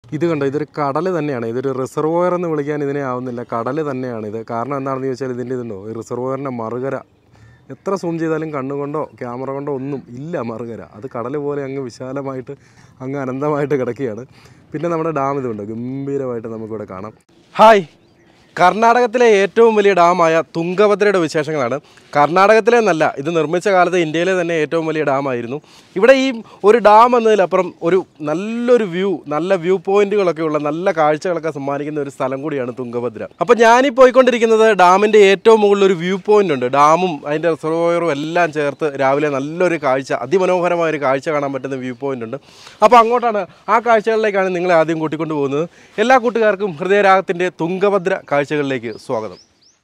ഇത് കണ്ടോ ഇതൊരു കടൽ തന്നെയാണ് ഇതൊരു റിസർവോയർ എന്ന് വിളിക്കാൻ ഇതിനെ ആവുന്നില്ല കടൽ തന്നെയാണ് ഇത് കാരണം എന്താണെന്ന് ചോദിച്ചാൽ ഇതിൻ്റെ ഇതുണ്ടോ ഈ റിസർവോയറിൻ്റെ മറുകര എത്ര സൂം ചെയ്താലും കണ്ണുകൊണ്ടോ ക്യാമറ കൊണ്ടോ ഒന്നും ഇല്ല മറുകര അത് കടൽ പോലെ അങ്ങ് വിശാലമായിട്ട് അങ്ങ് അനന്തമായിട്ട് കിടക്കുകയാണ് പിന്നെ നമ്മുടെ ഡാം ഇതുണ്ട് ഗംഭീരമായിട്ട് നമുക്കിവിടെ കാണാം ഹായ് കർണാടകത്തിലെ ഏറ്റവും വലിയ ഡാമായ തുംഗഭദ്രയുടെ വിശേഷങ്ങളാണ് കർണാടകത്തിലെ എന്നല്ല ഇത് നിർമ്മിച്ച കാലത്ത് ഇന്ത്യയിലെ തന്നെ ഏറ്റവും വലിയ ഡാമായിരുന്നു ഇവിടെ ഈ ഒരു ഡാം എന്നതിലപ്പുറം ഒരു നല്ലൊരു വ്യൂ നല്ല വ്യൂ പോയിന്റുകളൊക്കെ ഉള്ള നല്ല കാഴ്ചകളൊക്കെ സമ്മാനിക്കുന്ന ഒരു സ്ഥലം കൂടിയാണ് തുംഗഭദ്ര അപ്പോൾ ഞാനീ പോയിക്കൊണ്ടിരിക്കുന്നത് ഡാമിൻ്റെ ഏറ്റവും മുകളിൽ ഒരു വ്യൂ പോയിന്റ് ഉണ്ട് ഡാമും അതിൻ്റെ റിസർവോയറും എല്ലാം ചേർത്ത് രാവിലെ നല്ലൊരു കാഴ്ച അതിമനോഹരമായ ഒരു കാഴ്ച കാണാൻ പറ്റുന്ന വ്യൂ പോയിന്റ് ഉണ്ട് അപ്പോൾ അങ്ങോട്ടാണ് ആ കാഴ്ചകളിലേക്കാണ് നിങ്ങളെ ആദ്യം കൂട്ടിക്കൊണ്ട് പോകുന്നത് എല്ലാ കൂട്ടുകാർക്കും ഹൃദയരാഗത്തിൻ്റെ തുംഗഭദ്ര കാഴ്ചകളിലേക്ക് സ്വാഗതം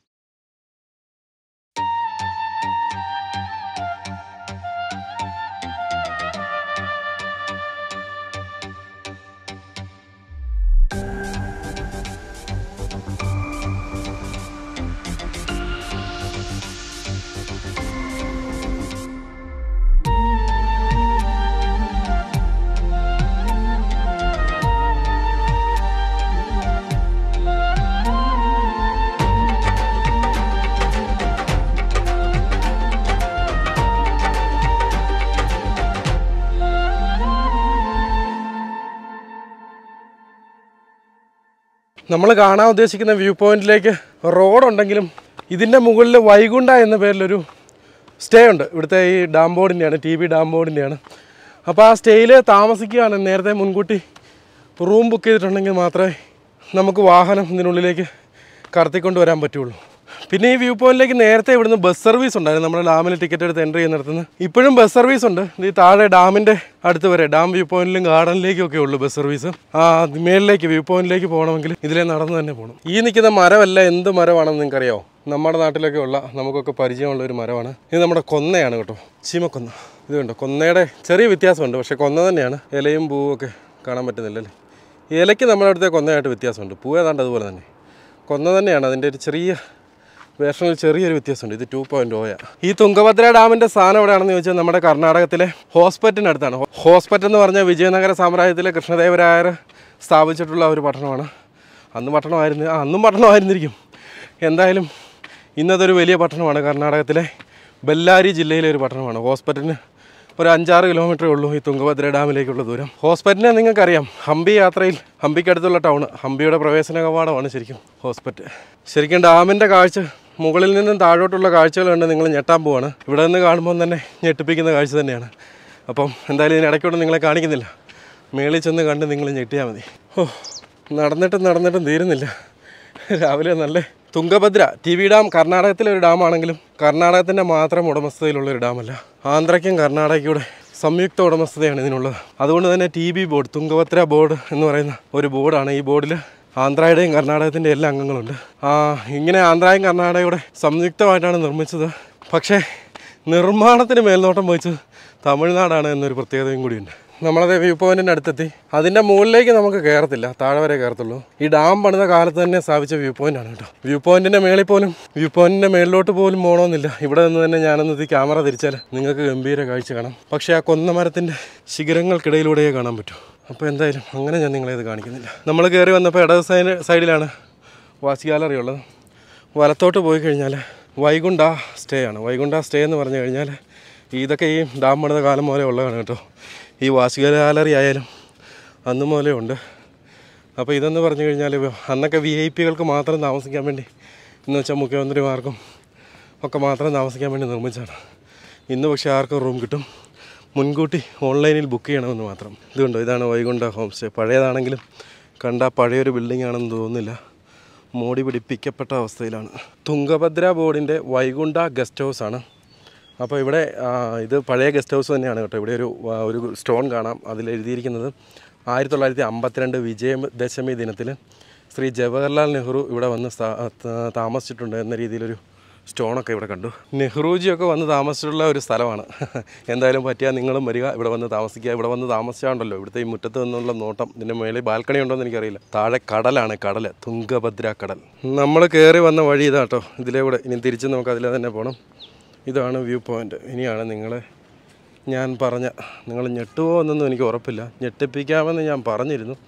നമ്മൾ കാണാൻ ഉദ്ദേശിക്കുന്ന വ്യൂ പോയിന്റിലേക്ക് റോഡുണ്ടെങ്കിലും ഇതിൻ്റെ മുകളിൽ വൈകുണ്ഠ എന്ന പേരിലൊരു സ്റ്റേ ഉണ്ട് ഇവിടുത്തെ ഈ ഡാം ബോർഡിൻ്റെയാണ് ടി ബി ഡാം ബോർഡിൻ്റെയാണ് അപ്പോൾ ആ സ്റ്റേയിൽ താമസിക്കുകയാണ് നേരത്തെ മുൻകൂട്ടി റൂം ബുക്ക് ചെയ്തിട്ടുണ്ടെങ്കിൽ മാത്രമേ നമുക്ക് വാഹനം ഇതിനുള്ളിലേക്ക് കടത്തിക്കൊണ്ട് വരാൻ പറ്റുള്ളൂ പിന്നെ ഈ വ്യൂ പോയിന്റിലേക്ക് നേരത്തെ ഇവിടുന്ന് ബസ് സർവീസ് ഉണ്ടായിരുന്നു നമ്മുടെ ഡാമിൽ ടിക്കറ്റ് എടുത്ത് എൻ്റർ ചെയ്യുന്നിടത്തുനിന്ന് ഇപ്പോഴും ബസ് സർവീസ് ഉണ്ട് ഈ താഴെ ഡാമിൻ്റെ അടുത്ത് വരെ ഡാം വ്യൂ പോയിന്റിലും ഗാർഡനിലേക്കും ഒക്കെ ഉള്ളൂ ബസ് സർവീസ് ആ മേളിലേക്ക് വ്യൂ പോയിന്റിലേക്ക് പോകണമെങ്കിൽ ഇതിലെ നടന്ന് തന്നെ പോകണം ഈ നിൽക്കുന്ന മരമല്ല എന്ത് മരമാണെന്ന് നിങ്ങൾക്കറിയാമോ നമ്മുടെ നാട്ടിലൊക്കെ ഉള്ള നമുക്കൊക്കെ പരിചയമുള്ള ഒരു മരമാണ് ഇത് നമ്മുടെ കൊന്നയാണ് കേട്ടോ ചീമക്കൊന്ന ഇത് കണ്ടോ കൊന്നയുടെ ചെറിയ വ്യത്യാസമുണ്ട് പക്ഷേ കൊന്ന തന്നെയാണ് ഇലയും പൂവും ഒക്കെ കാണാൻ പറ്റുന്നില്ലല്ലേ ഇലയ്ക്ക് നമ്മുടെ അടുത്തെ കൊന്നയായിട്ട് വ്യത്യാസമുണ്ട് പൂ ഏതാണ്ട് അതുപോലെ തന്നെ കൊന്ന തന്നെയാണ് അതിൻ്റെ ഒരു ചെറിയ വേഷനിൽ ചെറിയൊരു വ്യത്യാസമുണ്ട് ഇത് ടു പോയിന്റ് ഓയ ഈ തുംഗഭദ്ര ഡാമിൻ്റെ സ്ഥാനം എവിടെയാണെന്ന് ചോദിച്ചാൽ നമ്മുടെ കർണാടകത്തിലെ ഹോസ്പെറ്റിനടുത്താണ് ഹോസ്പെറ്റ് എന്ന് പറഞ്ഞാൽ വിജയനഗര സാമ്രാജ്യത്തിലെ കൃഷ്ണദേവരായർ സ്ഥാപിച്ചിട്ടുള്ള ഒരു പട്ടണമാണ് അന്ന് പട്ടണമായിരുന്നു ആ അന്നും പട്ടണമായിരുന്നിരിക്കും എന്തായാലും ഇന്നതൊരു വലിയ പട്ടണമാണ് കർണാടകത്തിലെ ബെല്ലാരി ജില്ലയിലെ ഒരു പട്ടണമാണ് ഹോസ്പെറ്റിന് ഒരു അഞ്ചാറ് കിലോമീറ്ററേ ഉള്ളൂ ഈ തുംഗഭദ്ര ഡാമിലേക്കുള്ള ദൂരം ഹോസ്പെറ്റിനെ നിങ്ങൾക്കറിയാം ഹംപി യാത്രയിൽ ഹംപിക്കടുത്തുള്ള ടൗൺ ഹംപിയുടെ പ്രവേശന കവാടമാണ് ശരിക്കും ഹോസ്പെറ്റ് ശരിക്കും ഡാമിൻ്റെ കാഴ്ച മുകളിൽ നിന്നും താഴോട്ടുള്ള കാഴ്ചകൾ കണ്ട് നിങ്ങൾ ഞെട്ടാൻ പോവാണ് ഇവിടെ നിന്ന് കാണുമ്പോൾ തന്നെ ഞെട്ടിപ്പിക്കുന്ന കാഴ്ച തന്നെയാണ് അപ്പം എന്തായാലും ഇതിനിടയ്ക്കോട്ട് നിങ്ങളെ കാണിക്കുന്നില്ല മേളിൽ ചെന്ന് കണ്ട് നിങ്ങൾ ഞെട്ടിയാൽ മതി ഓ നടന്നിട്ടും നടന്നിട്ടും തീരുന്നില്ല രാവിലെ നല്ല തുംഗഭദ്ര ടി വി ഡാം കർണാടകത്തിലെ ഒരു ഡാമാണെങ്കിലും കർണാടകത്തിൻ്റെ മാത്രം ഉടമസ്ഥതയിലുള്ള ഒരു ഡാമല്ല ആന്ധ്രയ്ക്കും കർണാടകയുടെ സംയുക്ത ഉടമസ്ഥതയാണ് ഇതിനുള്ളത് അതുകൊണ്ട് തന്നെ T B board Tungabhadra board എന്ന് പറയുന്ന ഒരു ബോർഡാണ് ഈ ബോർഡിൽ ആന്ധ്രയുടെയും കർണാടകത്തിൻ്റെ എല്ലാ അംഗങ്ങളുണ്ട് ആ ഇങ്ങനെ ആന്ധ്രയും കർണാടകയുടെ സംയുക്തമായിട്ടാണ് നിർമ്മിച്ചത് പക്ഷേ നിർമ്മാണത്തിന് മേൽനോട്ടം വഹിച്ചത് തമിഴ്നാടാണ് എന്നൊരു പ്രത്യേകതയും കൂടിയുണ്ട് നമ്മളത് വ്യൂ പോയിന്റിൻ്റെ അടുത്തെത്തി അതിൻ്റെ മുകളിലേക്ക് നമുക്ക് കയറത്തില്ല താഴെ വരെ കയറത്തുള്ളൂ ഈ ഡാം പണിത കാലത്ത് തന്നെ സ്ഥാപിച്ച വ്യൂ പോയിന്റ് ആണ് കേട്ടോ വ്യൂ പോയിന്റിൻ്റെ മേളിൽ പോലും വ്യൂ പോയിന്റിൻ്റെ മേളിലോട്ട് പോലും പോകണമെന്നില്ല ഇവിടെ നിന്ന് തന്നെ ഞാനൊന്ന് ഈ ക്യാമറ തിരിച്ചാൽ നിങ്ങൾക്ക് ഗംഭീര കാഴ്ച കാണാം പക്ഷേ ആ കൊന്നമരത്തിൻ്റെ ശിഖരങ്ങൾക്കിടയിലൂടെയേ കാണാൻ പറ്റൂ അപ്പോൾ എന്തായാലും അങ്ങനെ ഞാൻ നിങ്ങളെ ഇത് കാണിക്കുന്നില്ല നമ്മൾ കയറി വന്നപ്പോൾ ഇടത് സൈഡ് സൈഡിലാണ് വാച്ച് ഗാലറി ഉള്ളത് വലത്തോട്ട് പോയി കഴിഞ്ഞാൽ വൈകുണ്ഠ സ്റ്റേ ആണ് വൈകുണ്ഠ സ്റ്റേ എന്ന് പറഞ്ഞു കഴിഞ്ഞാൽ ഇതൊക്കെ ഈ ഡാം പണിത കാലം മുതലേ ഉള്ളതാണ് കേട്ടോ ഈ വാച്ച് ഗാലറി ആയാലും അന്ന് മുതലേ ഉണ്ട് അപ്പോൾ ഇതെന്ന് പറഞ്ഞു കഴിഞ്ഞാൽ അന്നൊക്കെ വി ഐ പികൾക്ക് മാത്രം താമസിക്കാൻ വേണ്ടി എന്ന് വെച്ചാൽ മുഖ്യമന്ത്രിമാർക്കും ഒക്കെ മാത്രം താമസിക്കാൻ വേണ്ടി നിർമ്മിച്ചതാണ് ഇന്ന് പക്ഷേ ആർക്കും റൂം കിട്ടും മുൻകൂട്ടി ഓൺലൈനിൽ ബുക്ക് ചെയ്യണമെന്ന് മാത്രം ഇതുണ്ടോ ഇതാണ് വൈകുണ്ഠ ഹോം സ്റ്റേ പഴയതാണെങ്കിലും കണ്ട പഴയൊരു ബിൽഡിംഗ് ആണെന്ന് തോന്നുന്നില്ല മോടി പിടിപ്പിക്കപ്പെട്ട അവസ്ഥയിലാണ് തുംഗഭദ്ര ബോർഡിൻ്റെ വൈകുണ്ഠ ഗസ്റ്റ് ഹൗസ് ആണ് അപ്പോൾ ഇവിടെ ആ, ഇത് പഴയ ഗസ്റ്റ് ഹൗസ് തന്നെയാണ് കേട്ടോ ഇവിടെ ഒരു ആ, ഒരു സ്റ്റോൺ കാണാം അതിൽ എഴുതിയിരിക്കുന്നത് ആയിരത്തി തൊള്ളായിരത്തി അമ്പത്തിരണ്ട് വിജയദശമി ദിനത്തിൽ ശ്രീ ജവഹർലാൽ നെഹ്റു ഇവിടെ വന്ന് സ്ഥാ- ത- താമസിച്ചിട്ടുണ്ട് എന്ന രീതിയിലൊരു സ്റ്റോണൊക്കെ ഇവിടെ കണ്ടു നെഹ്റുജിയൊക്കെ വന്ന് താമസിച്ചിട്ടുള്ള ഒരു സ്ഥലമാണ് എന്തായാലും പറ്റിയാൽ നിങ്ങളും വരിക ഇവിടെ വന്ന് താമസിക്കുക ഇവിടെ വന്ന് താമസിച്ചാണ്ടല്ലോ ഇവിടുത്തെ ഈ മുറ്റത്ത് നിന്നുള്ള നോട്ടം ഇതിൻ്റെ മേളിൽ ബാൽക്കണി ഉണ്ടോ എന്ന് എനിക്കറിയില്ല താഴെ കടലാണ് കടൽ തുംഗഭദ്ര കടൽ നമ്മൾ കയറി വന്ന വഴി ഇതാട്ടോ ഇതിലേ കൂടെ ഇനി തിരിച്ച് നമുക്ക് അതിലെ തന്നെ പോകണം ഇതാണ് വ്യൂ പോയിൻ്റ് ഇനിയാണ് നിങ്ങളെ ഞാൻ പറഞ്ഞ നിങ്ങൾ ഞെട്ടുമോ എന്നൊന്നും എനിക്ക് ഉറപ്പില്ല ഞെട്ടിപ്പിക്കാമെന്ന് ഞാൻ പറഞ്ഞിരുന്നു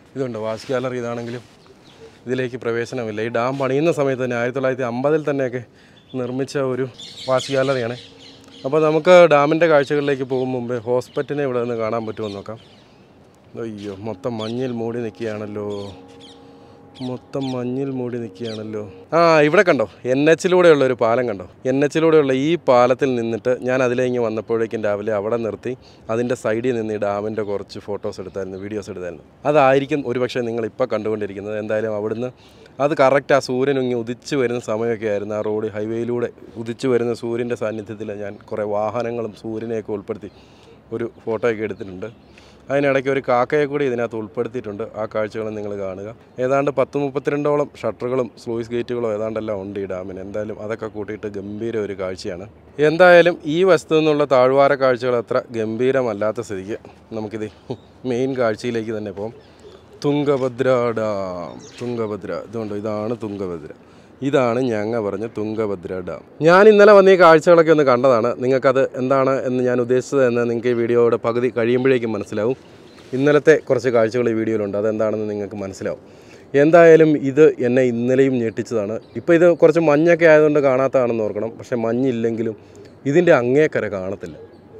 ഇതുണ്ട് വാച്ച് ഗാലറി ഇതാണെങ്കിലും ഇതിലേക്ക് പ്രവേശനമില്ല ഈ ഡാം പണിയുന്ന സമയത്ത് തന്നെ ആയിരത്തി തൊള്ളായിരത്തി അമ്പതിൽ തന്നെയൊക്കെ നിർമ്മിച്ച ഒരു വാച്ച് ഗാലറിയാണ് അപ്പോൾ നമുക്ക് ഡാമിൻ്റെ കാഴ്ചകളിലേക്ക് പോകും മുമ്പേ ഹോസ്പിറ്റലിനെ ഇവിടെ നിന്ന് കാണാൻ പറ്റുമോ എന്ന് നോക്കാം അയ്യോ മൊത്തം മഞ്ഞിൽ മൂടി നിൽക്കുകയാണല്ലോ മൊത്തം മഞ്ഞിൽ മൂടി നിൽക്കുകയാണല്ലോ ആ ഇവിടെ കണ്ടോ എൻ എച്ചിലൂടെയുള്ള ഒരു പാലം കണ്ടോ എൻ എച്ചിലൂടെയുള്ള ഈ പാലത്തിൽ നിന്നിട്ട് ഞാൻ അതിലേക്ക് വന്നപ്പോഴേക്കും രാവിലെ അവിടെ നിർത്തി അതിൻ്റെ സൈഡിൽ നിന്ന് ഈ ഡാമിൻ്റെ കുറച്ച് ഫോട്ടോസ് എടുത്തായിരുന്നു വീഡിയോസ് എടുത്തായിരുന്നു അതായിരിക്കും ഒരുപക്ഷെ നിങ്ങൾ ഇപ്പോൾ കണ്ടുകൊണ്ടിരിക്കുന്നത് എന്തായാലും അവിടുന്ന് അത് കറക്റ്റ് ആ സൂര്യൻ ഇങ്ങ് ഉദിച്ച് വരുന്ന സമയമൊക്കെ ആയിരുന്നു ആ റോഡ് ഹൈവേയിലൂടെ ഉദിച്ച് വരുന്ന സൂര്യൻ്റെ സാന്നിധ്യത്തിൽ ഞാൻ കുറേ വാഹനങ്ങളും സൂര്യനെയൊക്കെ ഉൾപ്പെടുത്തി ഒരു ഫോട്ടോ ഒക്കെ എടുത്തിട്ടുണ്ട് അതിനിടയ്ക്ക് ഒരു കാക്കയെ കൂടി ഇതിനകത്ത് ഉൾപ്പെടുത്തിയിട്ടുണ്ട് ആ കാഴ്ചകളും നിങ്ങൾ കാണുക ഏതാണ്ട് പത്ത് മുപ്പത്തിരണ്ടോളം ഷട്ടറുകളും സ്ലൂയിസ് ഗേറ്റുകളും ഏതാണ്ടെല്ലാം ഉണ്ട് ഈ ഡാമിന് എന്തായാലും അതൊക്കെ കൂട്ടിയിട്ട് ഗംഭീര ഒരു കാഴ്ചയാണ് എന്തായാലും ഈ വസ്തു നിന്നുള്ള താഴ്വാര കാഴ്ചകൾ അത്ര ഗംഭീരമല്ലാത്ത സ്ഥിതിക്ക് നമുക്കിത് മെയിൻ കാഴ്ചയിലേക്ക് തന്നെ പോകാം തുങ്കഭദ്ര ഡാം തുങ്കഭദ്ര ഇതുകൊണ്ട് ഇതാണ് തുങ്കഭദ്ര ഇതാണ് ഞങ്ങ പറഞ്ഞ തുങ്കഭദ്ര ഡാം ഞാൻ ഇന്നലെ വന്ന ഈ കാഴ്ചകളൊക്കെ ഒന്ന് കണ്ടതാണ് നിങ്ങൾക്കത് എന്താണ് എന്ന് ഞാൻ ഉദ്ദേശിച്ചത് എന്ന് നിങ്ങൾക്ക് ഈ വീഡിയോയുടെ പകുതി കഴിയുമ്പോഴേക്കും മനസ്സിലാവും ഇന്നലത്തെ കുറച്ച് കാഴ്ചകൾ ഈ വീഡിയോയിലുണ്ട് അതെന്താണെന്ന് നിങ്ങൾക്ക് മനസ്സിലാവും എന്തായാലും ഇത് എന്നെ ഇന്നലെയും ഞെട്ടിച്ചതാണ് ഇപ്പോൾ ഇത് കുറച്ച് മഞ്ഞൊക്കെ ആയതുകൊണ്ട് കാണാത്തതാണെന്ന് ഓർക്കണം പക്ഷേ മഞ്ഞില്ലെങ്കിലും ഇതിൻ്റെ അങ്ങേക്കര കാണത്തില്ല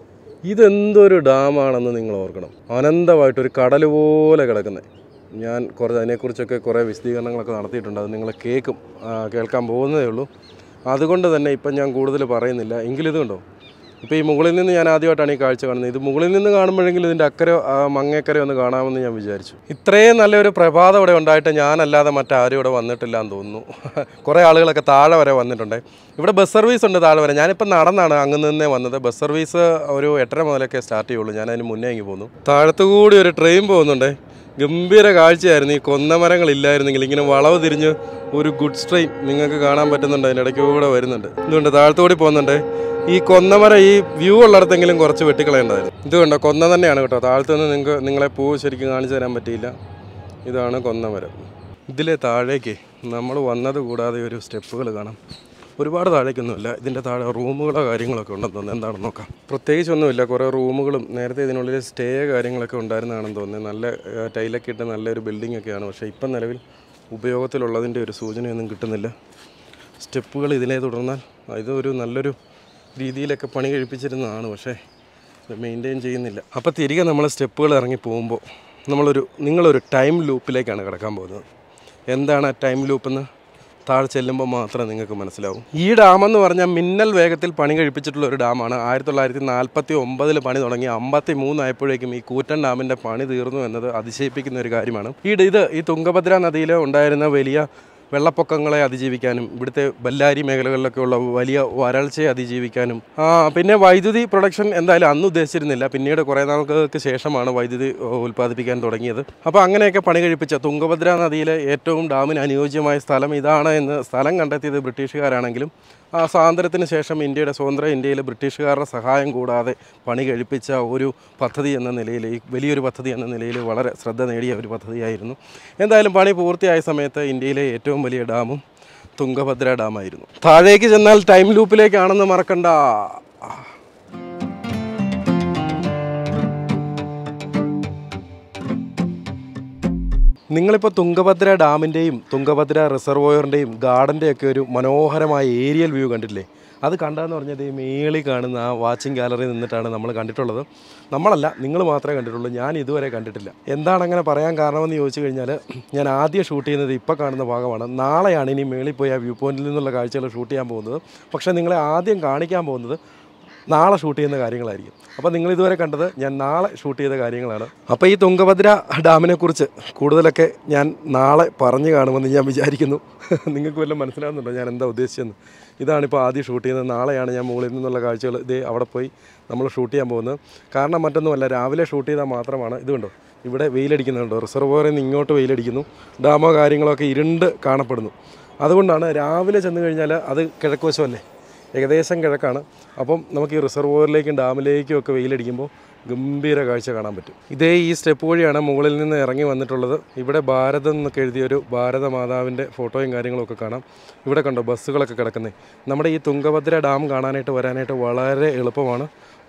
ഇതെന്തൊരു ഡാമാണെന്ന് നിങ്ങൾ ഓർക്കണം അനന്തമായിട്ടൊരു കടൽ പോലെ കിടക്കുന്നത് ഞാൻ കുറേ അതിനെക്കുറിച്ചൊക്കെ കുറേ വിശദീകരണങ്ങളൊക്കെ നടത്തിയിട്ടുണ്ട് അത് നിങ്ങൾ കേൾക്കും ആ, കേൾക്കാൻ പോകുന്നതേ ഉള്ളൂ അതുകൊണ്ട് തന്നെ ഇപ്പം ഞാൻ കൂടുതൽ പറയുന്നില്ല എങ്കിലും ഇത് കണ്ടോ ഇപ്പോൾ ഈ മുകളിൽ നിന്ന് ഞാൻ ആദ്യമായിട്ടാണ് ഈ കാഴ്ച കാണുന്നത് ഇത് മുകളിൽ നിന്ന് കാണുമ്പോഴെങ്കിലും ഇതിൻ്റെ അക്കരെ ആ, മങ്ങേക്കര ഒന്ന് കാണാമെന്ന് ഞാൻ വിചാരിച്ചു ഇത്രയും നല്ലൊരു പ്രഭാതം ഇവിടെ ഉണ്ടായിട്ട് ഞാനല്ലാതെ മറ്റാരും ഇവിടെ വന്നിട്ടില്ല എന്ന് തോന്നുന്നു കുറേ ആളുകളൊക്കെ താഴെ വരെ വന്നിട്ടുണ്ട് ഇവിടെ ബസ് സർവീസ് ഉണ്ട് താഴെ വരെ ഞാനിപ്പോൾ നടന്നാണ് അങ്ങ് നിന്നേ വന്നത് ബസ് സർവീസ് ഒരു എട്ടര മുതലൊക്കെ സ്റ്റാർട്ട് ചെയ്യുള്ളൂ ഞാൻ അതിന് മുന്നേ ഇങ്ങ് പോന്നു താഴത്തു കൂടി ഒരു ട്രെയിൻ പോകുന്നുണ്ട് ഗംഭീര കാഴ്ചയായിരുന്നു ഈ കൊന്നമരങ്ങൾ ഇല്ലായിരുന്നെങ്കിൽ ഇങ്ങനെ വളവ് തിരിഞ്ഞ് ഒരു ഗുഡ്സ് ട്രെയിൻ നിങ്ങൾക്ക് കാണാൻ പറ്റുന്നുണ്ട് അതിൻ്റെ ഇടയ്ക്ക് കൂടെ വരുന്നുണ്ട് ഇതുകൊണ്ട് താഴത്തുകൂടി പോകുന്നുണ്ട് ഈ കൊന്നമരം ഈ വ്യൂ ഉള്ളിടത്തെങ്കിലും കുറച്ച് വെട്ടിക്കളയേണ്ടതായിരുന്നു ഇത് കണ്ടോ കൊന്ന തന്നെയാണ് കേട്ടോ താഴത്തു നിന്ന് നിങ്ങൾക്ക് നിങ്ങളെ പൂ ശരിക്കും കാണിച്ചു തരാൻ പറ്റിയില്ല ഇതാണ് കൊന്നമരം ഇതിലെ താഴേക്ക് നമ്മൾ വന്നത് കൂടാതെ ഒരു സ്റ്റെപ്പുകൾ കാണാം ഒരുപാട് താഴേക്കൊന്നുമില്ല ഇതിൻ്റെ താഴെ റൂമുകളോ കാര്യങ്ങളൊക്കെ ഉണ്ടെന്ന് തോന്നുന്നു എന്താണെന്ന് നോക്കാം പ്രത്യേകിച്ചൊന്നുമില്ല കുറേ റൂമുകളും നേരത്തെ ഇതിനുള്ളിൽ സ്റ്റേ കാര്യങ്ങളൊക്കെ ഉണ്ടായിരുന്നതാണെന്ന് തോന്നുന്നത് നല്ല ആ, ടൈലൊക്കെ ഇട്ട നല്ലൊരു ബിൽഡിംഗ് ഒക്കെയാണ് പക്ഷേ ഇപ്പം നിലവിൽ ഉപയോഗത്തിലുള്ളതിൻ്റെ ഒരു സൂചനയൊന്നും കിട്ടുന്നില്ല സ്റ്റെപ്പുകൾ ഇതിനെ തുടർന്നാൽ ഇതൊരു നല്ലൊരു രീതിയിലൊക്കെ പണി കഴിപ്പിച്ചിരുന്നതാണ് പക്ഷേ മെയിൻറ്റെയിൻ ചെയ്യുന്നില്ല അപ്പോൾ തിരികെ നമ്മൾ സ്റ്റെപ്പുകൾ ഇറങ്ങി പോകുമ്പോൾ നമ്മളൊരു നിങ്ങളൊരു ടൈം ലൂപ്പിലേക്കാണ് കിടക്കാൻ പോകുന്നത് എന്താണ് ആ ടൈം ലൂപ്പെന്ന് താഴെ ചെല്ലുമ്പോൾ മാത്രമേ നിങ്ങൾക്ക് മനസ്സിലാവും ഈ ഡാം എന്ന് പറഞ്ഞാൽ മിന്നൽ വേഗത്തിൽ പണി കഴിപ്പിച്ചിട്ടുള്ള ഒരു ഡാമാണ് ആയിരത്തി തൊള്ളായിരത്തി നാൽപ്പത്തി ഒമ്പതിൽ പണി തുടങ്ങി അമ്പത്തി മൂന്നായപ്പോഴേക്കും ഈ കൂറ്റൻ ഡാമിൻ്റെ പണി തീർന്നു എന്നത് അതിശയിപ്പിക്കുന്ന ഒരു കാര്യമാണ് ഈ ഡ- ഇത് ഈ തുങ്കഭദ്ര നദിയിൽ ഉണ്ടായിരുന്ന വലിയ വെള്ളപ്പൊക്കങ്ങളെ അതിജീവിക്കാനും ഇവിടുത്തെ ബല്ലാരി മേഖലകളിലൊക്കെ ഉള്ള വലിയ വരൾച്ചയെ അതിജീവിക്കാനും ആ, പിന്നെ വൈദ്യുതി പ്രൊഡക്ഷൻ എന്തായാലും അന്ന് ഉദ്ദേശിച്ചിരുന്നില്ല പിന്നീട് കുറേ നാൾക്ക് ശേഷമാണ് വൈദ്യുതി ഏ, ഉൽപ്പാദിപ്പിക്കാൻ തുടങ്ങിയത് അപ്പോൾ അങ്ങനെയൊക്കെ പണി കഴിപ്പിച്ച തുങ്കഭദ്ര നദിയിലെ ഏറ്റവും ഡാമിന് അനുയോജ്യമായ സ്ഥലം ഇതാണ് എന്ന് സ്ഥലം കണ്ടെത്തിയത് ബ്രിട്ടീഷുകാരാണെങ്കിലും ആ സ്വാതന്ത്ര്യത്തിന് ശേഷം ഇന്ത്യയുടെ സ്വതന്ത്ര ഇന്ത്യയിൽ ബ്രിട്ടീഷുകാരുടെ സഹായം കൂടാതെ പണി കഴിപ്പിച്ച ഒരു പദ്ധതി എന്ന നിലയിൽ ഈ വലിയൊരു പദ്ധതി എന്ന നിലയിൽ വളരെ ശ്രദ്ധ നേടിയ ഒരു പദ്ധതിയായിരുന്നു എന്തായാലും പണി പൂർത്തിയായ സമയത്ത് ഇന്ത്യയിലെ ഏറ്റവും വലിയ ഡാമും തുങ്കഭദ്ര ഡാമായിരുന്നു താഴേക്ക് ചെന്നാൽ ടൈം ലൂപ്പിലേക്കാണെന്ന് മറക്കണ്ട നിങ്ങളിപ്പോൾ തുങ്കഭദ്ര ഡാമിൻ്റെയും തുങ്കഭദ്ര റിസർവോയറിൻ്റെയും ഗാർഡൻ്റെയൊക്കെ ഒരു മനോഹരമായ ഏരിയൽ വ്യൂ കണ്ടിട്ടില്ലേ അത് കണ്ടതെന്ന് പറഞ്ഞത് ഈ മേളിൽ കാണുന്ന ആ വാച്ചിങ് ഗാലറി നിന്നിട്ടാണ് നമ്മൾ കണ്ടിട്ടുള്ളത് നമ്മളല്ല നിങ്ങൾ മാത്രമേ കണ്ടിട്ടുള്ളൂ ഞാൻ ഇതുവരെ കണ്ടിട്ടില്ല എന്താണ് അങ്ങനെ പറയാൻ കാരണമെന്ന് ചോദിച്ചു കഴിഞ്ഞാൽ ഞാൻ ആദ്യം ഷൂട്ട് ചെയ്യുന്നത് ഇപ്പോൾ കാണുന്ന ഭാഗമാണ് നാളെയാണ് ഇനി മേളിൽ പോയി ആ വ്യൂ പോയിന്റിൽ നിന്നുള്ള കാഴ്ചകൾ ഷൂട്ട് ചെയ്യാൻ പോകുന്നത് പക്ഷേ നിങ്ങളെ ആദ്യം കാണിക്കാൻ പോകുന്നത് നാളെ ഷൂട്ട് ചെയ്യുന്ന കാര്യങ്ങളായിരിക്കും അപ്പോൾ നിങ്ങൾ ഇതുവരെ കണ്ടത് ഞാൻ നാളെ ഷൂട്ട് ചെയ്ത കാര്യങ്ങളാണ് അപ്പോൾ ഈ തുങ്കഭദ്ര ഡാമിനെ കുറിച്ച് കൂടുതലൊക്കെ ഞാൻ നാളെ പറഞ്ഞു കാണുമെന്ന് ഞാൻ വിചാരിക്കുന്നു നിങ്ങൾക്ക് വല്ലതും മനസ്സിലാവുന്നുണ്ടോ ഞാൻ എന്താ ഉദ്ദേശിച്ചതെന്ന് ഇതാണിപ്പോൾ ആദ്യം ഷൂട്ട് ചെയ്യുന്നത് നാളെയാണ് ഞാൻ മുകളിൽ നിന്നുള്ള കാഴ്ചകൾ ഇതേ അവിടെ പോയി നമ്മൾ ഷൂട്ട് ചെയ്യാൻ പോകുന്നത് കാരണം മറ്റൊന്നുമല്ല രാവിലെ ഷൂട്ട് ചെയ്താൽ മാത്രമാണ് ഇത് കണ്ടോ ഇവിടെ വെയിലടിക്കുന്നുണ്ടോ റിസർവോറിൽ നിന്ന് ഇങ്ങോട്ട് വെയിലടിക്കുന്നു ഡാമോ കാര്യങ്ങളൊക്കെ ഇരുണ്ട് കാണപ്പെടുന്നു അതുകൊണ്ടാണ് രാവിലെ ചെന്ന് കഴിഞ്ഞാൽ അത് കിഴക്ക് വശമല്ലേ ഏകദേശം കിഴക്കാണ് അപ്പം നമുക്ക് ഈ റിസർവോയറിലേക്കും ഡാമിലേക്കും ഒക്കെ വെയിലടിക്കുമ്പോൾ ഗംഭീര കാഴ്ച കാണാൻ പറ്റും ഇതേ ഈ സ്റ്റെപ്പ് വഴിയാണ് മുകളിൽ നിന്ന് ഇറങ്ങി വന്നിട്ടുള്ളത് ഇവിടെ ഭാരതം എന്നൊക്കെ എഴുതിയൊരു ഭാരതമാതാവിൻ്റെ ഫോട്ടോയും കാര്യങ്ങളൊക്കെ കാണാം ഇവിടെ കണ്ടോ ബസ്സുകളൊക്കെ കിടക്കുന്നത് നമ്മുടെ ഈ തുങ്കഭദ്ര ഡാം കാണാനായിട്ട് വരാനായിട്ട് വളരെ എളുപ്പമാണ്